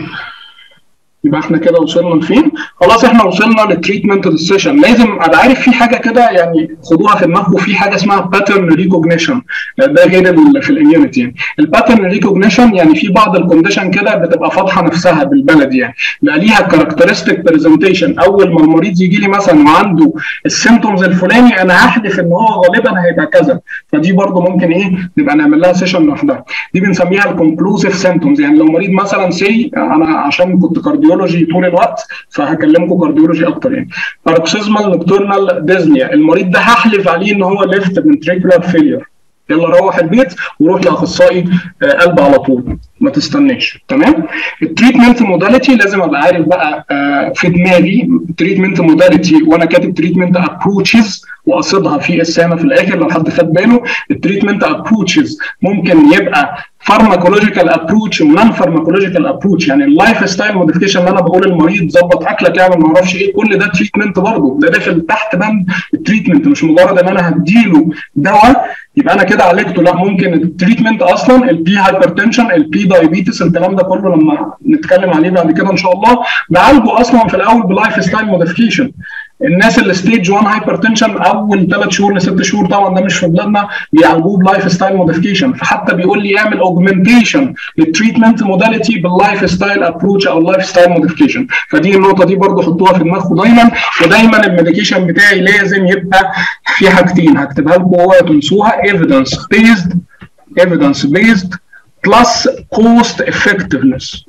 يبقى احنا كده وصلنا لفين؟ خلاص احنا وصلنا للتريتمنت ديسيشن لازم ابقى عارف في حاجه كده يعني خدوها في دماغكم في حاجه اسمها باترن ريكوجنيشن ده غير ال- في الاميونيتي يعني الباترن ريكوجنيشن يعني في بعض الكونديشن كده بتبقى فاتحه نفسها بالبلد يعني بقى ليها كاركترستيك برزنتيشن اول ما المريض يجي لي مثلا وعنده السيمتومز الفلاني انا هحلف ان هو غالبا هيبقى كذا فدي برضو ممكن ايه نبقى نعمل لها سيشن لوحدها دي بنسميها الكونكلوسيف سيمتومز يعني لو مريض مثلا سي انا عشان كنت كارديولوجي طول الوقت فهكلمكم كارديولوجي اكتر يعني باروكسيزمال نوكتورنال ديزنيا المريض ده هحلف عليه ان هو ليفت فنتريكولار فيلير يلا روح البيت وروح لاخصائي آه، قلب على طول ما تستناش تمام التريتمنت موداليتي لازم ابقى عارف بقى آه، في دماغي تريتمنت موداليتي وانا كاتب تريتمنت ابروتشز وقصدها في السامه في الاخر لو حد خد باله التريتمنت ابروتشز ممكن يبقى فارماكولوجيكال ابروتش ونون فارماكولوجيكال ابروتش يعني اللايف ستايل موديفيكيشن اللي انا بقول للمريض ظبط اكلك اعمل ما اعرفش ايه كل ده تريتمنت برضه ده داخل تحت بند التريتمنت مش مجرد ان انا هديله دواء يبقى انا كده عالجته لا ممكن التريتمنت اصلا البي هايبرتنشن البي دايابيتس الكلام ده كله لما نتكلم عليه بعد كده ان شاء الله بعالجه اصلا في الاول بلايف ستايل موديفيكيشن الناس اللي ستيج 1 هايبرتنشن اول ثلاث شهور لست شهور طبعا ده مش في بلادنا بيعالجوه بلايف ستايل موديفيكيشن فحتى بيقول لي اعمل اوجمنتيشن للتريتمنت موداليتي باللايف ستايل ابروتش او اللايف ستايل موديفيكيشن فدي النقطه دي برضو حطوها في دماغكم دايما ودايما الميديكيشن بتاعي لازم يبقى في حاجتين هكتبها لكم اوعوا تنسوها evidence based evidence based plus cost effectiveness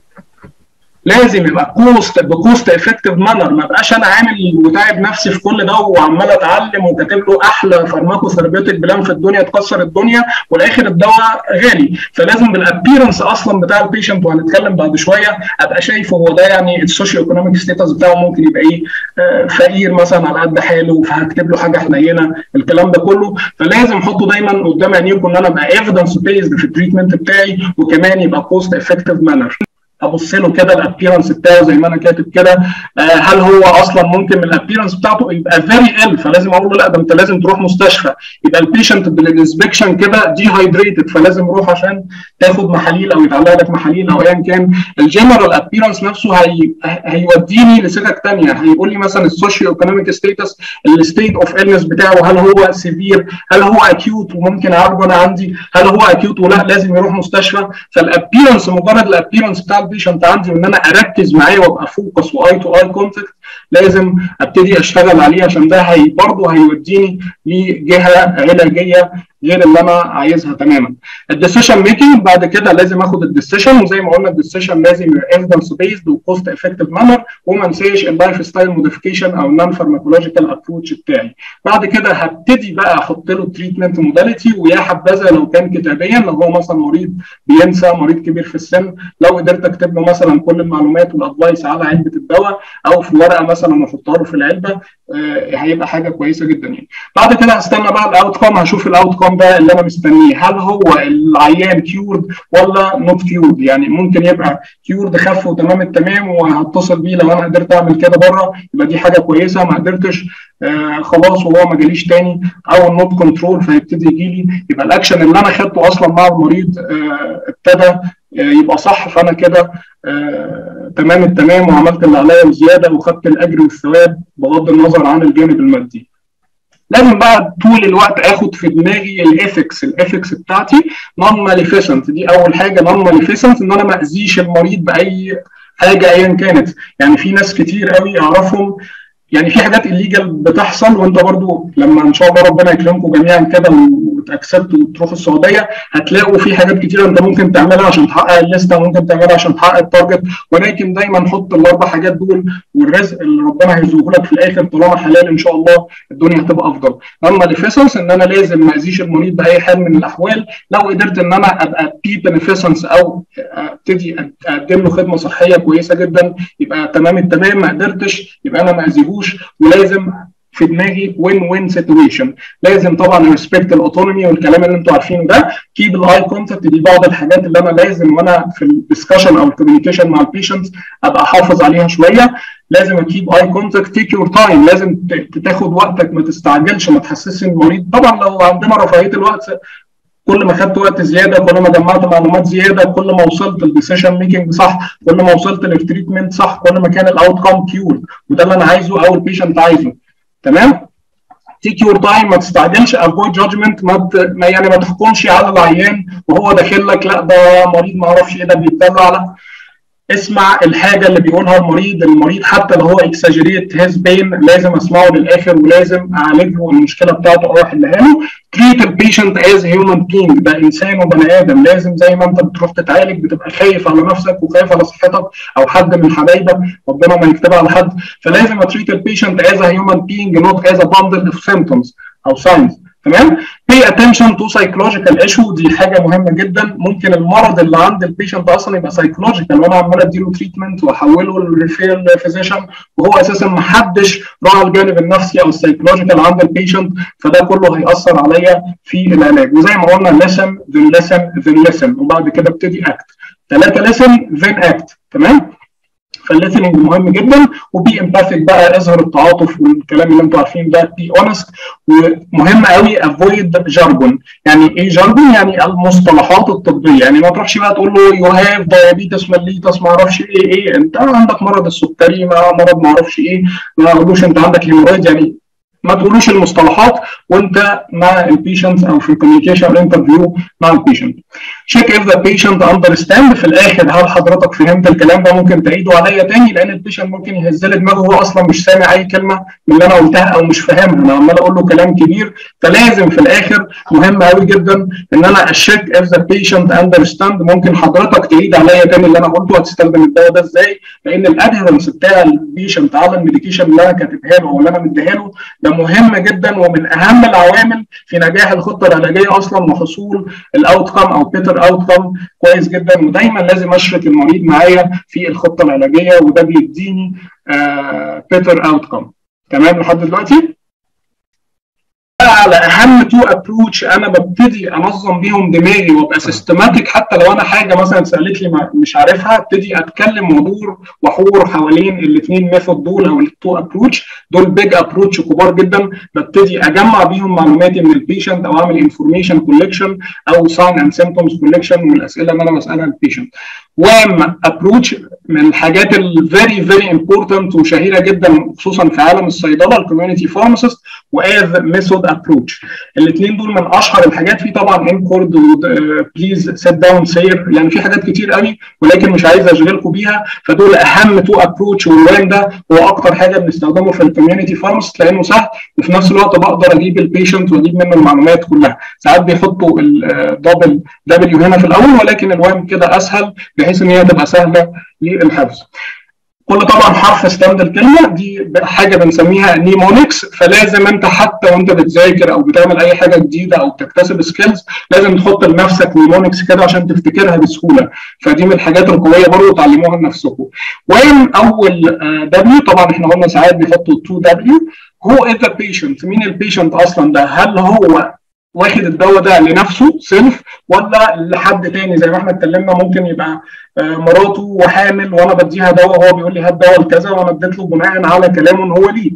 لازم يبقى كوست بكوست افكتيف مانر ما بقاش انا عامل وتعب نفسي في كل ده وعمال اتعلم وكاتب له احلى فارماكو ثيرابيوتيك بلان في الدنيا تكسر الدنيا والاخر الدواء غالي فلازم بالابيرنس اصلا بتاع البيشنت وهنتكلم بعد شويه ابقى شايفه هو ده يعني السوشيو ايكونوميك ستيتس بتاعه ممكن يبقى ايه آه، فقير مثلا على قد حاله فهكتب له حاجه حنينه الكلام ده كله فلازم احطه دايما قدام عينيكم ان انا ابقى ايفيدنس بيزد في التريتمنت بتاعي وكمان يبقى كوست افكتيف مانر ابص له كده الابيرنس بتاعه زي ما انا كاتب كده آه هل هو اصلا ممكن من الابيرنس بتاعته يبقى فيري ال فلازم اقول له لا ده انت لازم تروح مستشفى يبقى البيشنت بالانسبكشن كده دي هايدريتد فلازم روح عشان تاخد محاليل او يتعلق لك محاليل او ايا كان الجنرال ابيرنس نفسه هي... هيوديني لسكك ثانيه هيقول لي مثلا السوشيو ايكونوميك ستيتس الستيت اوف النس بتاعه هل هو سيفير هل هو اكيوت وممكن اعالجه انا عندي هل هو اكيوت ولا لازم يروح مستشفى فالابيرنس مجرد الابيرنس بتاع البيشنت عندي وان انا اركز معاه وابقى فوكس واي تو اي كونتاكت لازم ابتدي اشتغل عليه عشان ده هي برضه هيوديني لجهه علاجيه غير اللي انا عايزها تماما الديسيشن ميكنج بعد كده لازم اخد الديسيشن وزي ما قلنا الديسيشن لازم يبقى ايفيدنس بيزد وكوست افكتيف مانر وما انساش اللايف ستايل موديفيكيشن او النون فارماكولوجيكال ابروتش بتاعي بعد كده هبتدي بقى احط له تريتمنت موداليتي ويا حبذا لو كان كتابيا لو هو مثلا مريض بينسى مريض كبير في السن لو قدرت اكتب له مثلا كل المعلومات والادفايس على علبه الدواء او في ورقه ورقه مثلا واحطها له في العلبه آه هيبقى حاجه كويسه جدا يعني بعد كده هستنى بقى الاوت كوم هشوف الاوت كوم ده اللي انا مستنيه هل هو العيان كيورد ولا نوت كيورد يعني ممكن يبقى كيورد خف وتمام التمام وهتصل بيه لو انا قدرت اعمل كده بره يبقى دي حاجه كويسه ما قدرتش آه خلاص وهو ما جاليش تاني او النوت كنترول فهيبتدي يجي لي يبقى الاكشن اللي انا خدته اصلا مع المريض آه ابتدى يبقى صح فانا كده آه تمام التمام وعملت اللي عليا وزياده وخدت الاجر والثواب بغض النظر عن الجانب المادي. لازم بقى طول الوقت اخد في دماغي الاثكس الاثكس بتاعتي نون ماليفيسنت دي اول حاجه نون ماليفيسنت ان انا ما اذيش المريض باي حاجه ايا كانت يعني في ناس كتير قوي اعرفهم يعني في حاجات الليجال بتحصل وانت برضو لما ان شاء الله ربنا يكرمكم جميعا كده وتاكسبت وتروحوا السعوديه هتلاقوا في حاجات كتيره انت ممكن تعملها عشان تحقق الليسته وممكن تعملها عشان تحقق التارجت ولكن دايما حط الاربع حاجات دول والرزق اللي ربنا هيرزقه لك في الاخر طالما حلال ان شاء الله الدنيا هتبقى افضل اما الافيسنس ان انا لازم ما اذيش المريض باي حال من الاحوال لو قدرت ان انا ابقى بي بنفيسنس او ابتدي اقدم له خدمه صحيه كويسه جدا يبقى تمام التمام ما قدرتش يبقى انا ما اذيهوش ولازم في دماغي وين وين سيتويشن لازم طبعا ريسبكت الاوتونومي والكلام اللي انتوا عارفينه ده كيب الاي كونتاكت دي بعض الحاجات اللي انا لازم وانا في الدسكشن او الكوميونيكيشن مع البيشنت ابقى احافظ عليها شويه لازم اكيب اي كونتاكت تيك يور تايم لازم تاخد وقتك ما تستعجلش ما تحسسش المريض طبعا لو عندنا رفاهيه الوقت كل ما خدت وقت زياده كل ما جمعت معلومات زياده كل ما وصلت للديسيشن ميكنج صح كل ما وصلت للتريتمنت صح كل ما كان الاوت كام كيور وده اللي انا عايزه او البيشنت عايزه تمام تيك يور تايم ما تستعجلش افويد جادجمنت ما, ما يعني ما تحكمش على العيان وهو داخل لك لا ده مريض ما اعرفش ايه ده بيتدلع لا اسمع الحاجه اللي بيقولها المريض المريض حتى لو هو اكساجريت هيز بين لازم اسمعه للاخر ولازم اعالج له المشكله بتاعته او احلها له تريت البيشنت از هيومن بينج ده انسان وبني ادم لازم زي ما انت بتروح تتعالج بتبقى خايف على نفسك وخايف على صحتك او حد من حبايبك ربنا ما يكتبها على حد فلازم اتريت البيشنت از هيومن بينج نوت از ا باندل اوف سيمبتومز او ساينز تمام pay attention to psychological issue دي حاجه مهمه جدا ممكن المرض اللي عند البيشنت اصلا يبقى سايكولوجيكال وانا عمال اديله تريتمنت واحوله للريفير فيزيشن وهو اساسا ما حدش راعى الجانب النفسي او السايكولوجيكال عند البيشنت فده كله هياثر عليا في العلاج وزي ما قلنا listen then listen then listen وبعد كده ابتدي اكت ثلاثه listen then act تمام فالليسننج مهم جدا وبي امباثيك بقى اظهر التعاطف والكلام اللي انتوا عارفين ده بي اونست ومهم قوي افويد جارجون يعني ايه جارجون يعني المصطلحات الطبيه يعني ما تروحش بقى تقول له يو هاف دايابيتس مليتس ما اعرفش ايه ايه انت عندك مرض السكري ما مرض ما اعرفش ايه ما تقولوش انت عندك هيمورايد يعني ما تقولوش المصطلحات وانت مع البيشنت او في الكوميونيكيشن او الانترفيو مع البيشنت تشيك اف ذا بيشنت اندرستاند في الاخر هل حضرتك فهمت الكلام ده ممكن تعيده عليا تاني لان البيشنت ممكن يهز لي دماغه هو اصلا مش سامع اي كلمه من اللي انا قلتها او مش فاهمها انا عمال اقول له كلام كبير فلازم في الاخر مهم قوي جدا ان انا اشيك اف ذا بيشنت اندرستاند ممكن حضرتك تعيد عليا تاني اللي انا قلته هتستخدم الدواء ده ازاي لان الادهرنس بتاع البيشنت على الميديكيشن اللي انا كاتبها له او اللي انا مديها له ده مهم جدا ومن اهم العوامل في نجاح الخطه العلاجيه اصلا وحصول الاوت كام او بيتر اوت كام كويس جدا ودايما لازم اشرك المريض معايا في الخطه العلاجيه وده بيديني بيتر اوت كام تمام لحد دلوقتي على اهم تو ابروتش انا ببتدي انظم بيهم دماغي وابقى سيستماتيك حتى لو انا حاجه مثلا سالت لي مش عارفها ابتدي اتكلم وادور واحور حوالين الاثنين ميثود دول او التو ابروتش دول بيج ابروتش كبار جدا ببتدي اجمع بيهم معلوماتي من البيشنت او اعمل انفورميشن كولكشن او ساين اند سيمبتومز كولكشن من الاسئله اللي انا بسالها للبيشنت وام ابروتش من الحاجات الفيري فيري امبورتنت وشهيره جدا خصوصا في عالم الصيدله الكوميونتي فارماسيست واذ ميثود ابروتش الاثنين دول من اشهر الحاجات في طبعا انكورد بليز سيت داون سير يعني في حاجات كتير قوي ولكن مش عايز اشغلكم بيها فدول اهم تو ابروتش والوان ده هو اكتر حاجه بنستخدمه في الكوميونتي فارماسيست لانه سهل وفي نفس الوقت بقدر اجيب البيشنت واجيب منه المعلومات كلها ساعات بيحطوا الدبل دبليو هنا في الاول ولكن الوان كده اسهل بحيث ان هي تبقى سهله للحفظ كل طبعا حرف ستاند الكلمه دي حاجه بنسميها نيمونكس فلازم انت حتى وانت بتذاكر او بتعمل اي حاجه جديده او بتكتسب سكيلز لازم تحط لنفسك نيمونكس كده عشان تفتكرها بسهوله فدي من الحاجات القويه برضه تعلموها لنفسكم وين اول دبليو طبعا احنا قلنا ساعات بيحطوا 2 دبليو هو از ذا بيشنت مين البيشنت اصلا ده هل هو واخد الدواء ده لنفسه سيلف ولا لحد تاني زي ما احنا اتكلمنا ممكن يبقى مراته وحامل وانا بديها دواء وهو بيقول لي هات دواء لكذا وانا اديت له بناء على كلامه ان هو ليه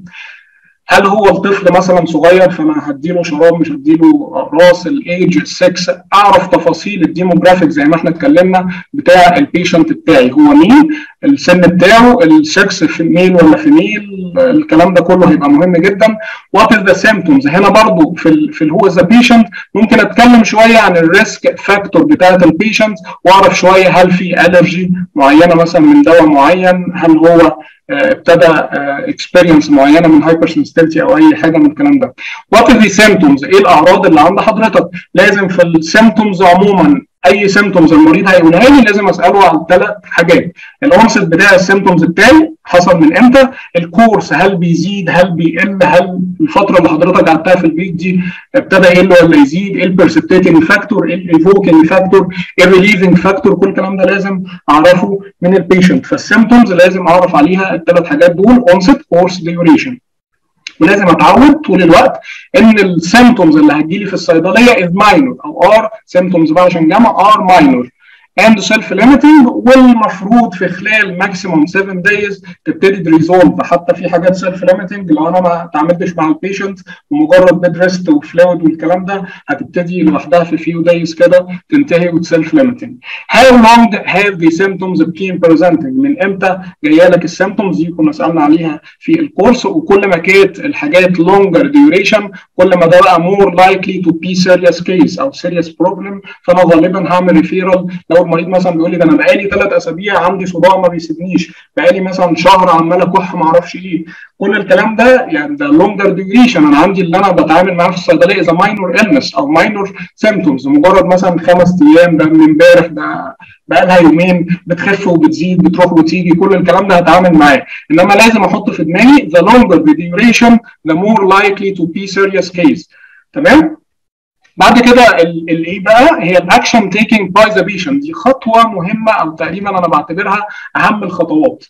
هل هو الطفل مثلا صغير فانا هديله شراب مش هديله راس الايج السكس اعرف تفاصيل الديموجرافيك زي ما احنا اتكلمنا بتاع البيشنت بتاعي هو مين السن بتاعه السكس في ميل ولا فيميل الكلام ده كله هيبقى مهم جدا وات از ذا سيمتومز هنا برضو في ال في هو ذا بيشنت ممكن اتكلم شويه عن الريسك فاكتور بتاعه البيشنت واعرف شويه هل في الرجي معينه مثلا من دواء معين هل هو ابتدى اكسبيرينس معينه من هايبر سنسيتيفيتي او اي حاجه من الكلام ده. وات ذا سيمتومز ايه الاعراض اللي عند حضرتك؟ لازم في السيمتومز عموما اي سيمتومز المريض هيقولها لي لازم اساله عن ثلاث حاجات الاونست بتاع السيمتومز بتاعي حصل من امتى الكورس هل بيزيد هل بيقل هل الفتره اللي حضرتك قعدتها في البيت دي ابتدى يقل ولا يزيد ايه البرسبتيتنج فاكتور ايه الايفوكينج فاكتور ايه الريليفنج فاكتور كل الكلام ده لازم اعرفه من البيشنت فالسيمتومز لازم اعرف عليها الثلاث حاجات دول اونست كورس ديوريشن ولازم اتعود طول الوقت ان السيمتومز اللي هتجيلي في الصيدليه از ماينور او ار سيمتومز بقى عشان جمع ار ماينور اند سيلف ليميتنج والمفروض في خلال ماكسيموم 7 دايز تبتدي تريزولف حتى في حاجات سيلف ليميتنج لو انا ما تعاملتش مع البيشنت ومجرد بيد ريست وفلويد والكلام ده هتبتدي لوحدها في فيو دايز كده تنتهي وتسيلف ليميتنج هاو لونج هاف ذي سيمتومز بين بريزنتنج من امتى جايه لك السيمتومز دي كنا سالنا عليها في الكورس وكل ما كانت الحاجات لونجر ديوريشن كل ما ده بقى مور لايكلي تو بي سيريس كيس او سيريس بروبلم فانا غالبا هعمل ريفيرال لو المريض مثلا بيقول لي ده انا بقالي ثلاث اسابيع عندي صداع ما بيسيبنيش بقالي مثلا شهر عمال اكح ما اعرفش ايه كل الكلام ده يعني ده لونجر ديوريشن انا عندي اللي انا بتعامل معاه في الصيدليه اذا ماينور النس او ماينور سيمتومز مجرد مثلا خمس ايام ده من امبارح ده بقى لها يومين بتخف وبتزيد بتروح وتيجي كل الكلام ده هتعامل معاه انما لازم احط في دماغي the longer the duration the more likely to be serious case تمام بعد كده الايه بقى هي الاكشن تيكينج باي ذا بيشنت دي خطوه مهمه او تقريبا انا بعتبرها اهم الخطوات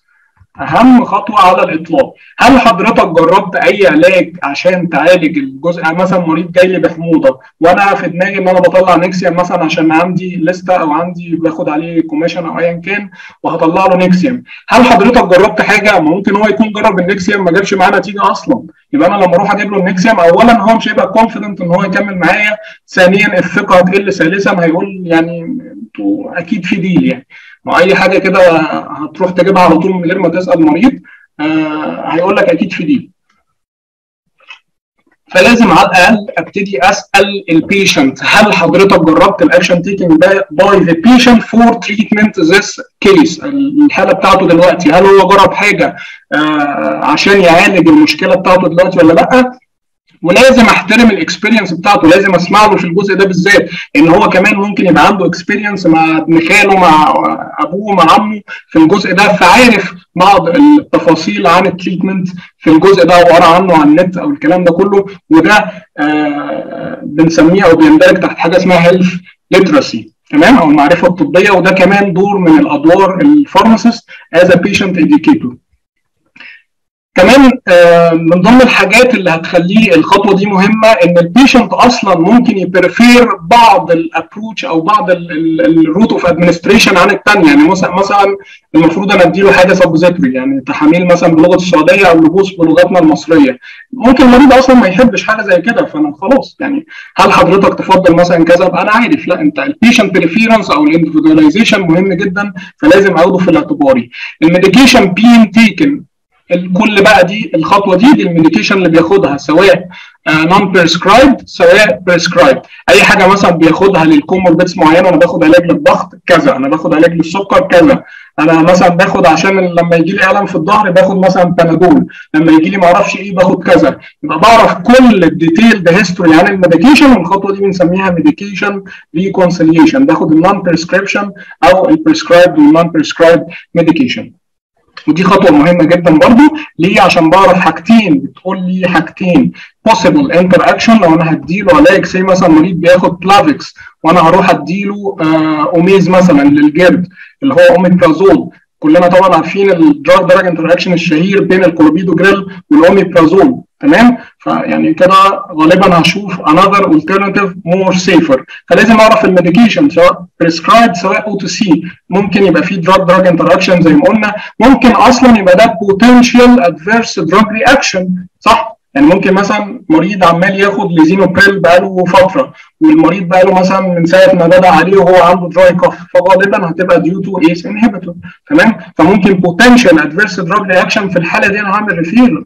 اهم خطوه على الاطلاق هل حضرتك جربت اي علاج عشان تعالج الجزء يعني مثلا مريض جاي لي بحموضه وانا في دماغي ان انا بطلع نكسيوم مثلا عشان عندي لسته او عندي باخد عليه كوميشن او ايا كان وهطلع له نكسيوم هل حضرتك جربت حاجه ما ممكن هو يكون جرب النكسيوم ما جابش معاه نتيجه اصلا يبقى انا لما اروح اجيب له النكسيوم اولا هو مش هيبقى كونفيدنت ان هو يكمل معايا ثانيا الثقه هتقل ثالثا هيقول يعني انتوا اكيد في ديل يعني واي حاجه كده هتروح تجيبها على طول من غير ما تسال مريض آه هيقول لك اكيد في دي فلازم على الاقل ابتدي اسال البيشنت هل حضرتك جربت الاكشن تيكينج باي ذا بيشنت فور تريتمنت ذس كيس الحاله بتاعته دلوقتي هل هو جرب حاجه آه عشان يعالج المشكله بتاعته دلوقتي ولا لا ولازم احترم الاكسبيرينس بتاعته لازم اسمع له في الجزء ده بالذات ان هو كمان ممكن يبقى عنده اكسبيرينس مع ابن خاله مع ابوه مع عمه في الجزء ده فعارف بعض التفاصيل عن التريتمنت في الجزء ده وقرا عنه على النت او الكلام ده كله وده آه بنسميه او بيندرج تحت حاجه اسمها هيلث ليترسي تمام او المعرفه الطبيه وده كمان دور من الادوار الفارماسيست از ا بيشنت اديوكيتور كمان من ضمن الحاجات اللي هتخليه الخطوه دي مهمه ان البيشنت اصلا ممكن يبرفير بعض الابروتش او بعض الروت اوف ادمنستريشن عن الثانيه يعني مثلا مثلا المفروض انا اديله حاجه سبوزيتوري يعني تحاميل مثلا بلغه السعوديه او لبوس بلغتنا المصريه ممكن المريض اصلا ما يحبش حاجه زي كده فانا خلاص يعني هل حضرتك تفضل مثلا كذا ابقى انا عارف لا انت البيشنت بريفيرنس او الاندفيدواليزيشن مهم جدا فلازم اخده في الاعتباري الميديكيشن بين تيكن الكل بقى دي الخطوه دي دي الميديكيشن اللي بياخدها سواء نون بريسكرايبد سواء بريسكرايبد اي حاجه مثلا بياخدها للكوموربيتس معينه انا باخد علاج للضغط كذا انا باخد علاج للسكر كذا انا مثلا باخد عشان لما يجي لي الم في الظهر باخد مثلا بنادول لما يجي لي ما اعرفش ايه باخد كذا يبقى بعرف كل الديتيل ده هيستوري عن الميديكيشن والخطوه دي بنسميها ميديكيشن ريكونسيليشن باخد النون بريسكريبشن او البريسكرايبد والنون بريسكرايبد ميديكيشن ودي خطوه مهمه جدا برضو ليه عشان بعرف حاجتين بتقول لي حاجتين possible interaction لو انا هديله علاج زي مثلا مريض بياخد بلافيكس وانا هروح اديله آه اوميز مثلا للجلد اللي هو اوميبرازول كلنا طبعا عارفين الدراج دراج انتراكشن الشهير بين الكلوبيدوجريل والاوميبرازول تمام فيعني كده غالبا هشوف another alternative more safer فلازم اعرف الميديكيشن سواء prescribed سواء او تو سي ممكن يبقى فيه دراج دراج انتراكشن زي ما قلنا ممكن اصلا يبقى ده potential adverse drug reaction صح يعني ممكن مثلا مريض عمال ياخد ليزينوبريل بقاله فتره والمريض بقاله مثلا من ساعه ما بدا عليه وهو عنده دراي كوف فغالبا هتبقى ديو تو ايس انهبيتور تمام فممكن بوتنشال ادفيرس دراج رياكشن في الحاله دي انا هعمل ريفير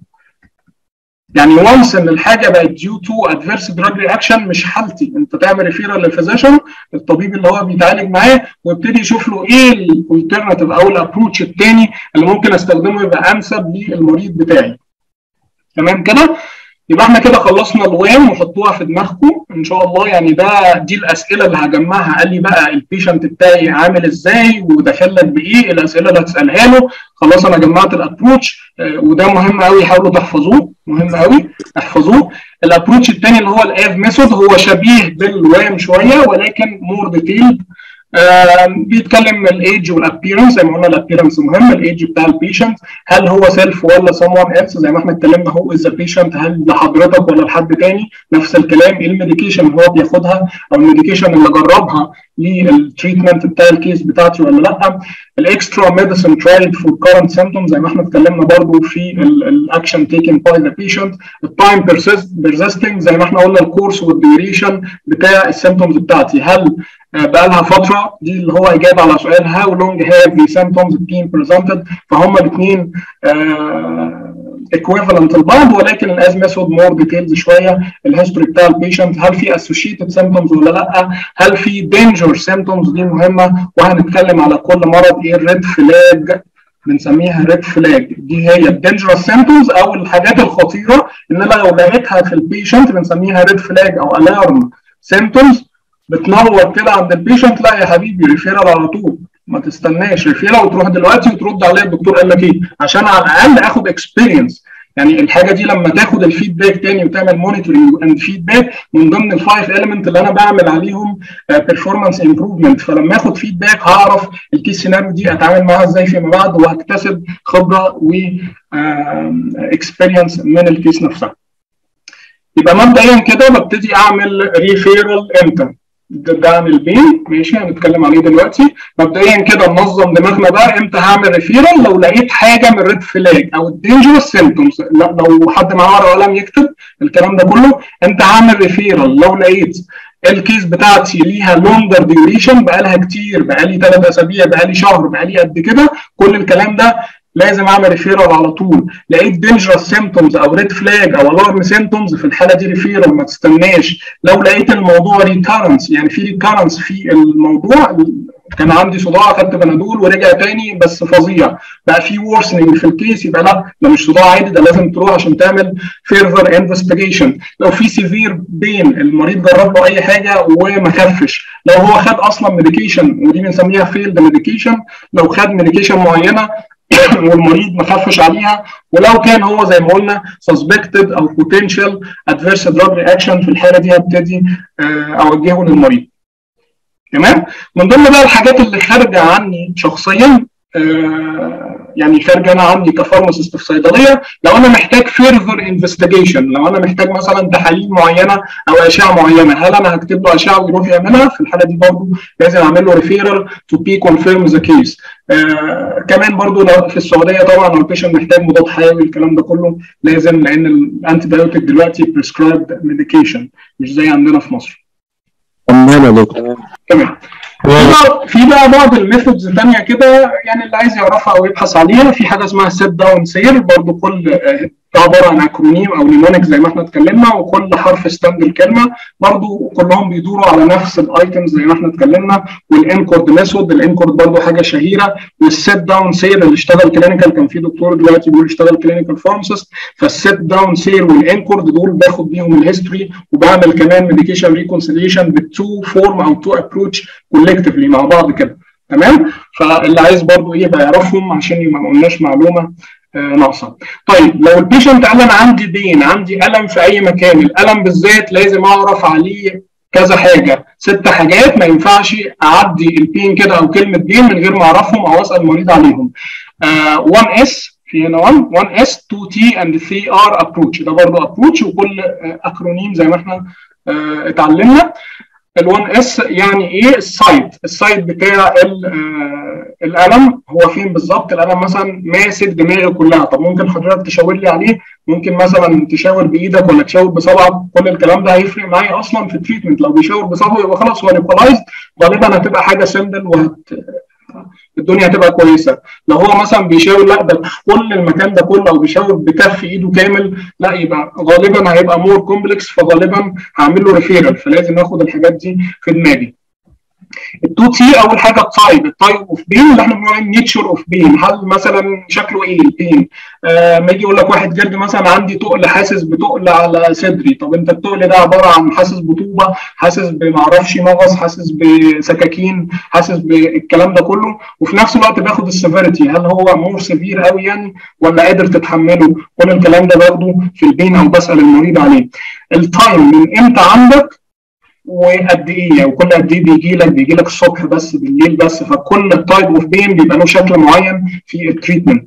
يعني وانس ان الحاجه بقت ديو تو ادفيرس دراج رياكشن مش حالتي انت تعمل ريفيرال للفيزيشن الطبيب اللي هو بيتعالج معاه ويبتدي يشوف له ايه الالترناتيف او الابروتش الثاني اللي ممكن استخدمه يبقى انسب للمريض بتاعي تمام كده يبقى احنا كده خلصنا الوام وحطوها في دماغكم ان شاء الله يعني ده دي الاسئله اللي هجمعها قال لي بقى البيشنت بتاعي عامل ازاي وداخل لك بايه الاسئله اللي هتسالها له خلاص انا جمعت الابروتش اه وده مهم قوي حاولوا تحفظوه مهم قوي احفظوه الابروتش الثاني اللي هو الاف ميثود هو شبيه بالوام شويه ولكن مور ديتيلد آه بيتكلم الايدج والابيرنس زي ما قلنا الابيرنس مهم الايدج بتاع البيشنت هل هو سيلف ولا سم ون ايلس زي ما احنا اتكلمنا هو از بيشنت هل لحضرتك ولا لحد تاني نفس الكلام ايه الميديكيشن اللي هو بياخدها او الميديكيشن اللي جربها للتريتمنت بتاع الكيس بتاعتي ولا لا الاكسترا ميديسن ترايد فور كارنت سيمتومز زي ما احنا اتكلمنا برضو في الاكشن تيكن باي ذا بيشنت التايم بيرزيستنج زي ما احنا قلنا الكورس والديوريشن بتاع السيمتومز بتاعتي هل بقى لها فتره دي اللي هو اجابه على سؤال هاو لونج هاف ذا symptoms been presented فهم الاثنين equivalent لبعض ولكن الاز ميثود مور ديتيلز شويه الهيستوري بتاع البيشنت هل في associated symptoms ولا لا هل في danger symptoms دي مهمه وهنتكلم على كل مرض ايه الريد فلاج بنسميها ريد فلاج دي هي الدينجرس سيمبتومز او الحاجات الخطيره ان انا لو لقيتها في البيشنت بنسميها ريد فلاج او الارم سيمبتومز بتنور كده عند البيشنت لا يا حبيبي ريفيرال على طول ما تستناش ريفيرال وتروح دلوقتي وترد عليا الدكتور قال لك ايه عشان على الاقل اخد اكسبيرينس يعني الحاجه دي لما تاخد الفيدباك تاني وتعمل مونيتورنج اند فيدباك من ضمن الفايف اليمنت اللي انا بعمل عليهم بيرفورمانس uh, امبروفمنت فلما اخد فيدباك هعرف الكيس سيناريو دي اتعامل معاها ازاي فيما بعد وهكتسب خبره و اكسبيرينس uh, من الكيس نفسها. يبقى مبدئيا كده ببتدي اعمل ريفيرال امتى؟ ده عن البين ماشي هنتكلم عليه دلوقتي مبدئيا كده ننظم دماغنا بقى امتى هعمل ريفيرال لو لقيت حاجه من ريد فلاج او الدينجرس سيمتومز لو حد معاه ورقه وقلم يكتب الكلام ده كله امتى هعمل ريفيرال لو لقيت الكيس بتاعتي ليها لونجر ديوريشن بقالها كتير بقالي ثلاث اسابيع بقالي شهر بقالي قد كده كل الكلام ده لازم اعمل ريفيرال على طول لقيت دينجرس سيمتومز او ريد فلاج او الارم سيمتومز في الحاله دي ريفيرال ما تستناش لو لقيت الموضوع ريكارنس يعني في ريكارنس في الموضوع كان عندي صداع خدت بنادول ورجع تاني بس فظيع بقى في وورسنج في الكيس يبقى لا ده مش صداع عادي ده لازم تروح عشان تعمل فيرذر انفستيجيشن لو في سيفير بين المريض جرب له اي حاجه وما خفش لو هو خد اصلا ميديكيشن ودي بنسميها فيلد ميديكيشن لو خد ميديكيشن معينه والمريض ما خفش عليها ولو كان هو زي ما قلنا سسبكتد او بوتنشال ادفيرس دراج رياكشن في الحاله دي هبتدي اوجهه للمريض تمام من ضمن بقى الحاجات اللي خارجه عني شخصيا يعني خارجه انا عني كفارماسيست في صيدليه لو انا محتاج فيرذر انفستيجيشن لو انا محتاج مثلا تحاليل معينه او اشعه معينه هل انا هكتب له اشعه ويروح يعملها في الحاله دي برضه لازم اعمل له ريفيرال تو بي كونفيرم ذا كيس كمان برضه لو في السعوديه طبعا لو البيشنت محتاج مضاد حيوي الكلام ده كله لازم لان الانتي بايوتيك دلوقتي بريسكرايبد ميديكيشن مش زي عندنا في مصر تمام يا دكتور تمام في بقى بعض الميثودز ثانيه كده يعني اللي عايز يعرفها او يبحث عليها في حاجه اسمها سيت داون سير برضو كل عباره عن اكرونيم او نيمونيك زي ما احنا اتكلمنا وكل حرف ستاند الكلمه برضو كلهم بيدوروا على نفس الايتمز زي ما احنا اتكلمنا والانكورد ميثود الانكورد برضو حاجه شهيره والسيت داون سير اللي اشتغل كلينيكال كان في دكتور دلوقتي بيقول اشتغل كلينيكال فارماسيست فالسيت داون سير والانكورد دول باخد بيهم الهيستوري وبعمل كمان ميديكيشن ريكونسيليشن بالتو فورم او تو ابروتش كولكتيفلي مع بعض كده تمام فاللي عايز برضو ايه يبقى يعرفهم عشان ما قلناش معلومه آه ناقصه طيب لو البيشنت قال انا عندي بين عندي الم في اي مكان الالم بالذات لازم اعرف عليه كذا حاجه ست حاجات ما ينفعش اعدي البين كده او كلمه بين من غير ما اعرفهم او اسال المريض عليهم 1 آه اس في هنا 1 1 اس 2 تي اند 3 ار ابروتش ده برضه ابروتش وكل اكرونيم زي ما احنا آه اتعلمنا ال1 اس يعني ايه السايت السايت بتاع الالم هو فين بالظبط الالم مثلا ماسك دماغي كلها طب ممكن حضرتك تشاور لي عليه ممكن مثلا تشاور بايدك ولا تشاور بصبعك كل الكلام ده هيفرق معايا اصلا في التريتمنت لو بيشاور بصبعه يبقى خلاص هو ليكولايزد غالبا هتبقى حاجه سيمبل وهت الدنيا هتبقى كويسه لو هو مثلا بيشاور لا ده كل المكان ده كله او بيشاور بكف ايده كامل لا يبقى غالبا هيبقى مور كومبلكس فغالبا هعمل له ريفيرال فلازم اخد الحاجات دي في دماغي التو تي اول حاجه التايب التايب اوف بين اللي احنا بنقول نيتشر اوف بين هل مثلا شكله ايه البين آه ما يجي يقول لك واحد جلد مثلا عندي تقل حاسس بتقل على صدري طب انت التقل ده عباره عن حاسس بطوبه حاسس بمعرفش مغص حاسس بسكاكين حاسس بالكلام ده كله وفي نفس الوقت باخد السيفيريتي هل هو مور سيفير قوي يعني ولا قادر تتحمله كل الكلام ده باخده في البين او بسال المريض عليه التايم من امتى عندك وقد ايه وكل قد ايه بيجي لك بيجي لك الصبح بس بالليل بس فكل تايب اوف بين بيبقى له شكل معين في التريتمنت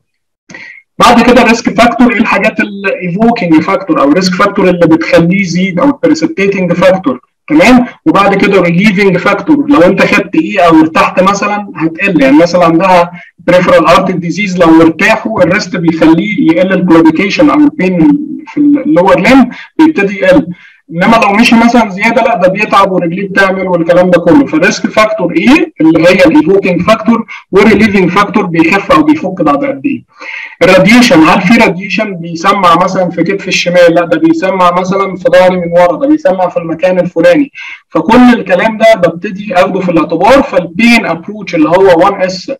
بعد كده الريسك فاكتور ايه الحاجات الايفوكينج فاكتور او الريسك فاكتور اللي بتخليه يزيد او البريسبتيتنج فاكتور تمام وبعد كده ريليفنج فاكتور لو انت خدت ايه او ارتحت مثلا هتقل يعني مثلا عندها بريفرال ارت ديزيز لو ارتاحوا الريست بيخليه يقل الكلوديكيشن او البين في اللور لين بيبتدي يقل انما لو مشي مثلا زياده لا ده بيتعب ورجليه بتعمل والكلام ده كله فالريسك فاكتور ايه اللي هي الايفوكينج فاكتور والريليفنج فاكتور بيخف او بيفك بعد قد ايه الراديشن هل في راديشن بيسمع مثلا في كتف الشمال لا ده بيسمع مثلا في ظهري من ورا ده بيسمع في المكان الفلاني فكل الكلام ده ببتدي اخده في الاعتبار فالبين ابروتش اللي هو 1 اس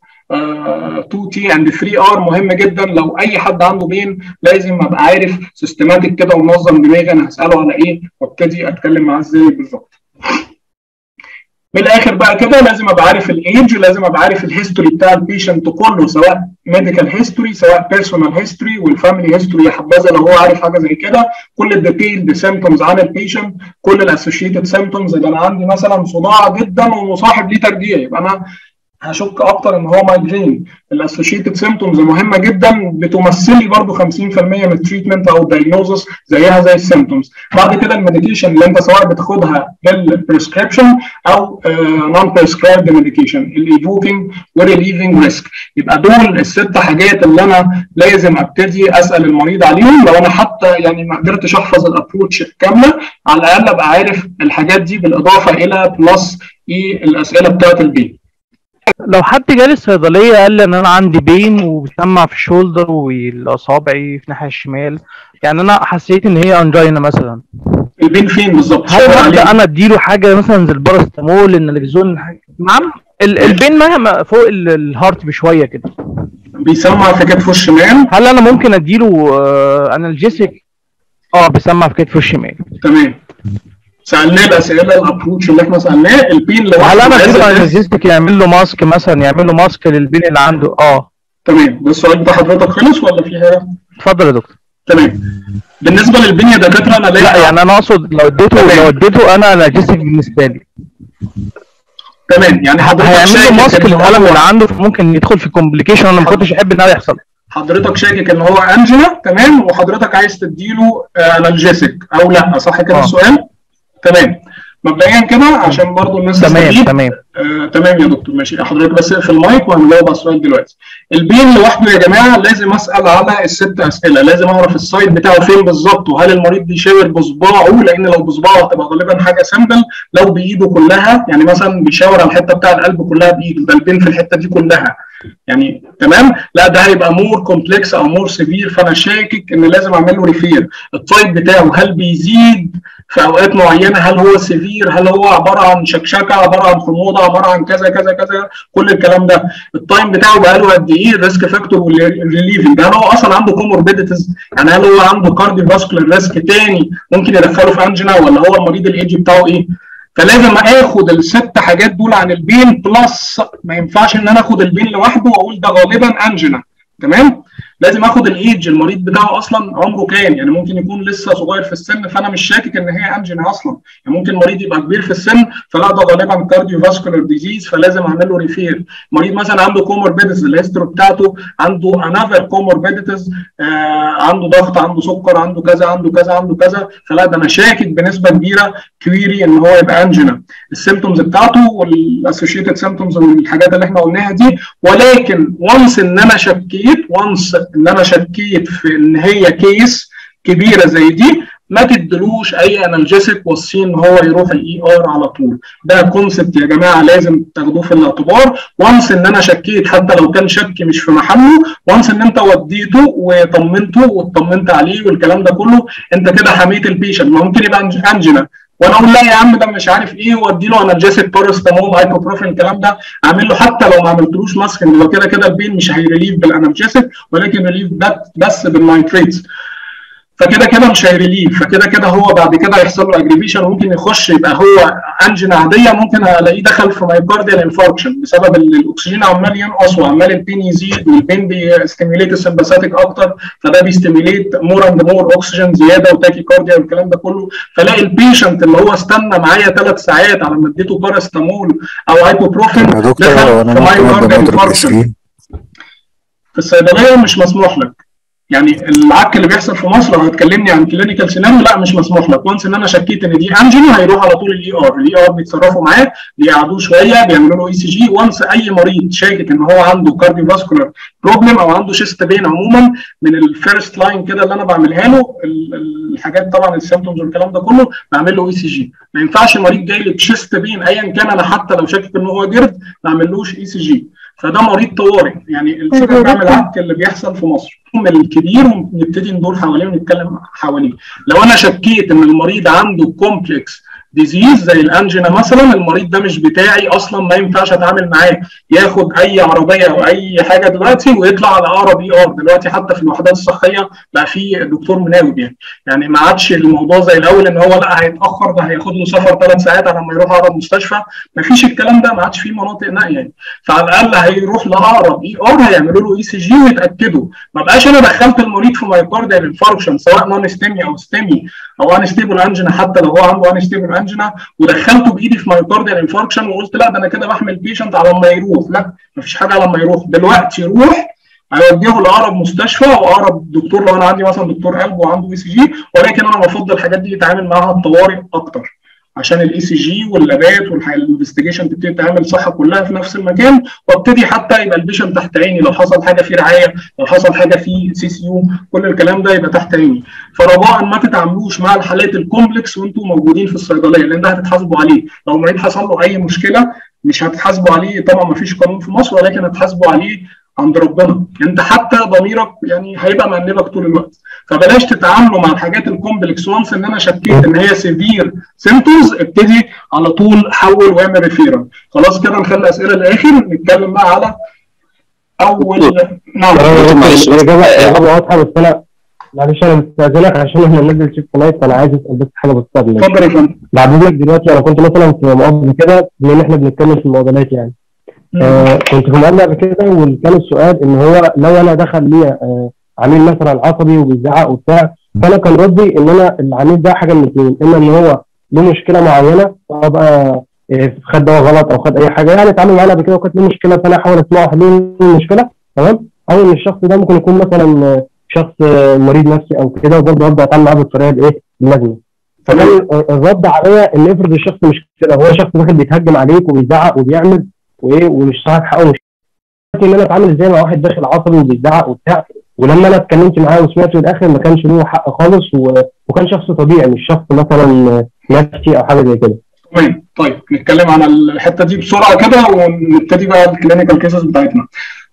2 تي اند 3 ار مهم جدا لو اي حد عنده بين لازم ابقى عارف سيستماتيك كده ومنظم دماغي انا هساله على ايه وابتدي اتكلم معاه ازاي بالظبط. من الاخر بقى كده لازم ابقى عارف الايدج لازم ابقى عارف الهيستوري بتاع البيشنت كله سواء ميديكال هيستوري سواء بيرسونال هيستوري والفاميلي هيستوري يا حبذا لو هو عارف حاجه زي كده كل الديتيلد سيمتومز عن البيشنت كل الاسوشيتد سيمتومز اذا انا عندي مثلا صداع جدا ومصاحب ليه ترجيع يبقى انا هشك اكتر ان هو مايجرين الاسوشيتد سيمتومز مهمه جدا بتمثل لي برضه 50% من التريتمنت او الدايجنوزس زيها زي السيمتومز بعد كده الميديكيشن اللي انت سواء بتاخدها بالبريسكريبشن او نون بريسكرايبد ميديكيشن الايفوكينج وريليفنج ريسك يبقى دول الست حاجات اللي انا لازم ابتدي اسال المريض عليهم لو انا حتى يعني ما قدرتش احفظ الابروتش كامله على الاقل ابقى عارف الحاجات دي بالاضافه الى بلس ايه الاسئله بتاعت البيت لو حد جالي الصيدليه قال لي ان انا عندي بين وبيسمع في الشولدر والاصابعي في الناحيه الشمال يعني انا حسيت ان هي انجينا مثلا البين فين بالظبط؟ هل ابدا انا اديله حاجه مثلا زي الباراستامول النالكزون نعم البين مهما فوق الهارت بشويه كده بيسمع في كتفه الشمال هل انا ممكن اديله انالجيسيك اه بيسمع في كتفه الشمال تمام سالناه الاسئله الابروتش اللي احنا سالناه البين لو هل انا اديله انالجيسيك يعمل له ماسك مثلا يعمل له ماسك للبين اللي عنده اه تمام ده السؤال بتاع حضرتك خلص ولا في حاجه؟ اتفضل يا دكتور تمام بالنسبه للبين يا دكاتره انا لا يعني انا اقصد لو اديته لو اديته انا انالجيسيك بالنسبه لي تماما يعني حضرتك هيعمل له ماسك للالم اللي عنده فممكن يدخل في كومبليكيشن انا ما كنتش احب ان ده يحصل حضرتك شاكك ان هو انجينا تمام وحضرتك عايز تديله انالجيسيك او لا صح كده السؤال؟ تمام مبدئيا كده عشان برضو الناس تمام تستفيد تمام آه، تمام يا دكتور ماشي حضرتك بس اقفل المايك وهنجاوب على السؤال دلوقتي البين لوحده يا جماعه لازم اسال على الست اسئله لازم اعرف السايد بتاعه فين بالظبط وهل المريض بيشاور بصباعه لان لو بصباعه هتبقى غالبا حاجه سامبل لو بايده كلها يعني مثلا بيشاور على الحته بتاع القلب كلها بايده ده البين في الحته دي كلها يعني تمام لا ده هيبقى مور كومبلكس او مور سيفير فانا شاكك ان لازم اعمل له ريفير التايب بتاعه هل بيزيد في اوقات معينه هل هو سيفير هل هو عباره عن شكشكه عباره عن حموضه عباره عن كذا كذا كذا كل الكلام ده التايم بتاعه بقى له قد ايه الريسك فاكتور والريليفنج هل هو اصلا عنده كوموربيديتيز يعني هل هو عنده كارديو فاسكولار ريسك تاني ممكن يدخله في انجينا ولا هو المريض الايدج بتاعه ايه فلازم اخد الست حاجات دول عن البين بلس ما ينفعش ان انا اخد البين لوحده واقول ده غالبا انجينا تمام لازم اخد الايدج المريض بتاعه اصلا عمره كام يعني ممكن يكون لسه صغير في السن فانا مش شاكك ان هي انجينا اصلا يعني ممكن مريض يبقى كبير في السن فلا ده غالبا كارديو فاسكولار ديزيز فلازم اعمل له ريفير مريض مثلا عنده كوموربيدز الهيستوري بتاعته عنده انذر كوموربيدز آه عنده ضغط عنده سكر عنده كذا عنده كذا عنده كذا فلا ده انا شاكك بنسبه كبيره كويري ان هو يبقى انجينا السيمتومز بتاعته والاسوشيتد سيمتومز والحاجات اللي احنا قلناها دي ولكن وانس ان انا شكيت وانس ان انا شكيت في ان هي كيس كبيره زي دي ما تدلوش اي انالجيسك وصيه ان هو يروح الاي ار على طول ده كونسبت يا جماعه لازم تاخدوه في الاعتبار وانس ان انا شكيت حتى لو كان شك مش في محله وانس ان انت وديته وطمنته واطمنت عليه والكلام ده كله انت كده حميت البيشنت ما ممكن يبقى انجينا وانا اقول لا يا عم ده مش عارف ايه وادي له انالجيسك باراستامول هايبوبروفين الكلام ده اعمل له حتى لو ما عملتلوش ماسكنج هو كده كده البين مش هيريليف بالانالجيسك ولكن ريليف بس بالنايتريتس فكده كده مش هيريليف فكده كده هو بعد كده هيحصل له اجريفيشن ممكن يخش يبقى هو انجن عاديه ممكن الاقيه دخل في مايكارديال انفاركشن بسبب الاكسجين عمال ينقص وعمال البين يزيد والبين بيستيميليت السمباثيك اكتر فده بيستيميليت مور اند مور اوكسجين زياده وتاكي كارديا والكلام ده كله فلاقي البيشنت اللي هو استنى معايا ثلاث ساعات على ما اديته باراستامول او هايبوبروفين يا دكتور هو انا ممكن ادي مضرب 20 في الصيدليه مش مسموح لك يعني العك اللي بيحصل في مصر لو هتكلمني عن كلينيكال سيناريو لا مش مسموح لك وانس ان انا شكيت ان دي انجينا هيروح على طول الاي ار الاي ار بيتصرفوا معاه بيقعدوه شويه بيعملوا له اي سي جي وانس اي مريض شاكك ان هو عنده كارديو فاسكولار بروبلم او عنده شيست بين عموما من الفيرست لاين كده اللي انا بعملها له الحاجات طبعا السيمتومز والكلام ده كله بعمل له اي سي جي ما ينفعش مريض جاي لي بشيست بين ايا كان انا حتى لو شاكك ان هو جرد ما اعملوش اي سي جي فده مريض طوارئ يعني الفكره بقى من العك اللي بيحصل في مصر من الكبير ونبتدي ندور حواليه ونتكلم حواليه لو انا شكيت ان المريض عنده كومبلكس ديزيز زي الانجينا مثلا المريض ده مش بتاعي اصلا ما ينفعش اتعامل معاه ياخد اي عربيه او اي حاجه دلوقتي ويطلع على اقرب اي ار دلوقتي حتى في الوحدات الصحيه بقى في دكتور مناوب يعني يعني ما عادش الموضوع زي الاول ان هو لا هيتاخر ده هياخد له سفر ثلاث ساعات على ما يروح اقرب مستشفى ما فيش الكلام ده ما عادش في مناطق نقي يعني فعلى الاقل هيروح لاقرب اي ار هيعملوا له اي سي جي ويتاكدوا ما بقاش انا دخلت المريض في مايوكارديال انفاركشن سواء نون ستيمي او ستيمي او ان ستيبل انجينا حتى لو هو عنده ان ستيبل انجينا ودخلته بايدي في مايوكارديال انفاركشن وقلت لا ده انا كده بحمل البيشنت على ما يروح لا مفيش حاجه على ما يروح دلوقتي يروح هيوديه لاقرب مستشفى واقرب دكتور لو انا عندي مثلا دكتور قلب وعنده اي سي جي ولكن انا بفضل الحاجات دي يتعامل معاها الطوارئ اكتر عشان الاي سي جي واللابات والانفستيجيشن تبتدي تتعمل صح كلها في نفس المكان وابتدي حتى يبقى البيشنت تحت عيني لو حصل حاجه في رعايه لو حصل حاجه في سي سي يو كل الكلام ده يبقى تحت عيني فرجاء ما تتعاملوش مع الحالات الكومبلكس وانتم موجودين في الصيدليه لان ده هتتحاسبوا عليه لو المريض حصل له اي مشكله مش هتتحاسبوا عليه طبعا ما فيش قانون في مصر ولكن هتحاسبوا عليه عند ربنا انت حتى ضميرك يعني هيبقى مأنبك طول الوقت فبلاش تتعاملوا مع الحاجات الكومبلكس وانس ان انا شكيت ان هي سيفير سيمتومز ابتدي على طول حول واعمل ريفيرال خلاص كده نخلي اسئله للاخر نتكلم بقى على اول نعم الاجابه الاجابه واضحه بس انا معلش انا مستاذنك عشان احنا ننزل شيفت لايت فانا عايز اسال بس حاجه بسيطه اتفضل يا فندم بعد اذنك دلوقتي انا كنت مثلا في مقابله كده بما ان احنا بنتكلم في المعضلات يعني آه كنت في مقابله قبل كده وكان السؤال ان هو لو انا دخل لي آه عميل مثلا عصبي وبيزعق وبتاع فانا كان ردي ان انا العميل ده حاجه من الاثنين اما ان هو له مشكله معينه سواء بقى خد دواء غلط او خد اي حاجه يعني اتعامل معانا قبل كده وكانت له مشكله فانا احاول اسمعه حلول المشكله تمام او ان الشخص ده ممكن يكون مثلا شخص مريض نفسي او كده وبرضه ابدا اتعامل معاه بالطريقه الايه اللازمه فكان الرد عليا ان افرض الشخص مش كده هو شخص داخل بيتهجم عليك وبيزعق وبيعمل وايه ومش صاحب حقه مش ان انا اتعامل ازاي مع واحد داخل عصبي وبيزعق وبتاع ولما انا اتكلمت معاه وسمعته للاخر ما كانش له حق خالص و... وكان شخص طبيعي مش شخص مثلا نفسي او حاجه زي كده تمام طيب نتكلم عن الحته دي بسرعه كده ونبتدي بقى الكلينيكال كيسز بتاعتنا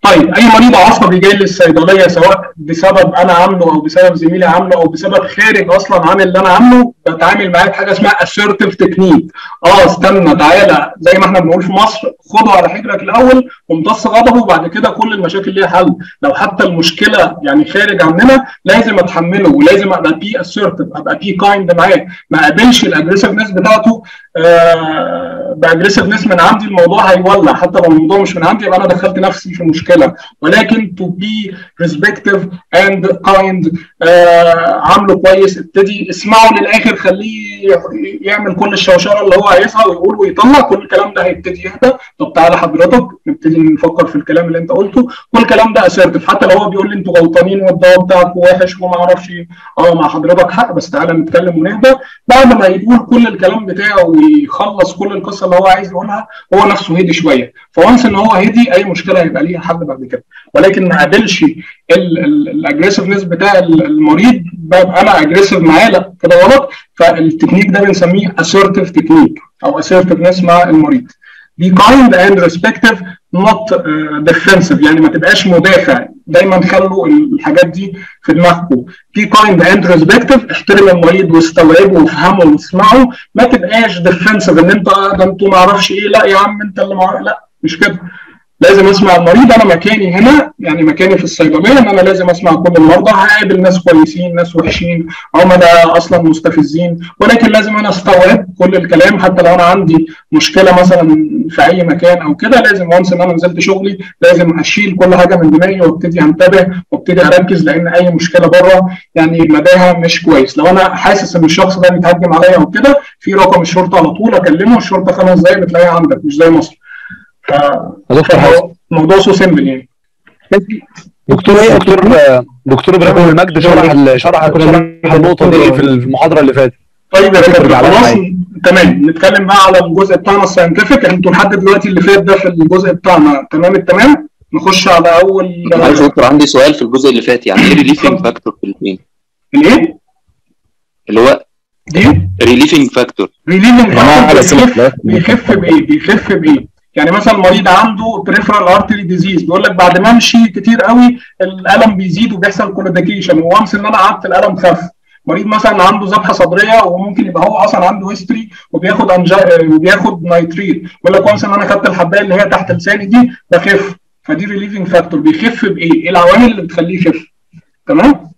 طيب اي مريض عصبي جاي للصيدليه سواء بسبب انا عامله او بسبب زميلي عامله او بسبب خارج اصلا عن اللي انا عامله بتعامل معاه بحاجه اسمها assertive تكنيك اه استنى تعالى زي ما احنا بنقول في مصر خده على حجرك الاول وامتص غضبه وبعد كده كل المشاكل ليها حل لو حتى المشكله يعني خارج عننا لازم اتحمله ولازم ابقى بي assertive ابقى بي كايند معاه ما اقابلش الاجريسفنس بتاعته آه باجريسفنس من عندي الموضوع هيولع حتى لو الموضوع مش من عندي يبقى انا دخلت نفسي في مشكله ولكن to be respective and kind آه عامله كويس ابتدي اسمعه للاخر خليه يعمل كل الشوشره اللي هو عايزها ويقول ويطلع كل الكلام ده هيبتدي يهدى طب تعالى حضرتك نبتدي نفكر في الكلام اللي انت قلته كل الكلام ده اسيرتيف حتى لو هو بيقول لي انتوا غلطانين والدواء بتاعكم وحش وما اعرفش اه مع حضرتك حق بس تعالى نتكلم ونهدى بعد ما يقول كل الكلام بتاعه ويخلص كل القصه اللي هو عايز يقولها هو نفسه هدي شويه فوانس ان هو هدي اي مشكله هيبقى ليها حل بعد كده ولكن ما قابلش الاجريسفنس بتاع المريض ببقى انا اجريسيف معاه لا كده غلط فالتكنيك ده بنسميه assertive تكنيك او assertiveness مع المريض be kind and respective not uh, defensive يعني ما تبقاش مدافع دايما خلوا الحاجات دي في دماغكم be kind and respective احترم المريض واستوعبه وافهمه واسمعه ما تبقاش defensive ان انت ده انتوا ما اعرفش ايه لا يا عم انت اللي معرف لا مش كده لازم اسمع المريض انا مكاني هنا يعني مكاني في الصيدليه ان انا لازم اسمع كل المرضى هقابل ناس كويسين ناس وحشين هم ده اصلا مستفزين ولكن لازم انا استوعب كل الكلام حتى لو انا عندي مشكله مثلا في اي مكان او كده لازم وانس ان انا نزلت شغلي لازم اشيل كل حاجه من دماغي وابتدي انتبه وابتدي اركز لان اي مشكله بره يعني مداها مش كويس لو انا حاسس ان الشخص ده بيتهجم عليا او كده في رقم الشرطه على طول اكلمه الشرطه خمس دقايق بتلاقيها عندك مش زي مصر الموضوع سو سيمبل يعني دكتور دكتور دكتور ابراهيم المجد شرح شرح شرح النقطه دي في المحاضره اللي فاتت طيب يا دكتور خلاص تمام نتكلم بقى على الجزء بتاعنا الساينتفك انتوا لحد دلوقتي اللي فات ده في الجزء بتاعنا تمام التمام نخش على اول معلش دكتور عندي سؤال في الجزء اللي فات يعني ايه ريليفنج فاكتور في الاثنين؟ الايه؟ اللي هو دي ريليفنج فاكتور ريليفنج فاكتور بيخف بايه؟ بيخف بايه؟ يعني مثلا مريض عنده بريفرال ارتري ديزيز بيقول لك بعد ما امشي كتير قوي الالم بيزيد وبيحصل كولوديكيشن وانس ان انا قعدت الالم خف مريض مثلا عنده ذبحه صدريه وممكن يبقى هو اصلا عنده هيستوري وبياخد أنجا... وبياخد نايتريت يقول لك وانس ان انا خدت الحبايه اللي هي تحت لساني دي بخف فدي ريليفنج فاكتور بيخف بايه؟ ايه العوامل اللي بتخليه يخف؟ تمام؟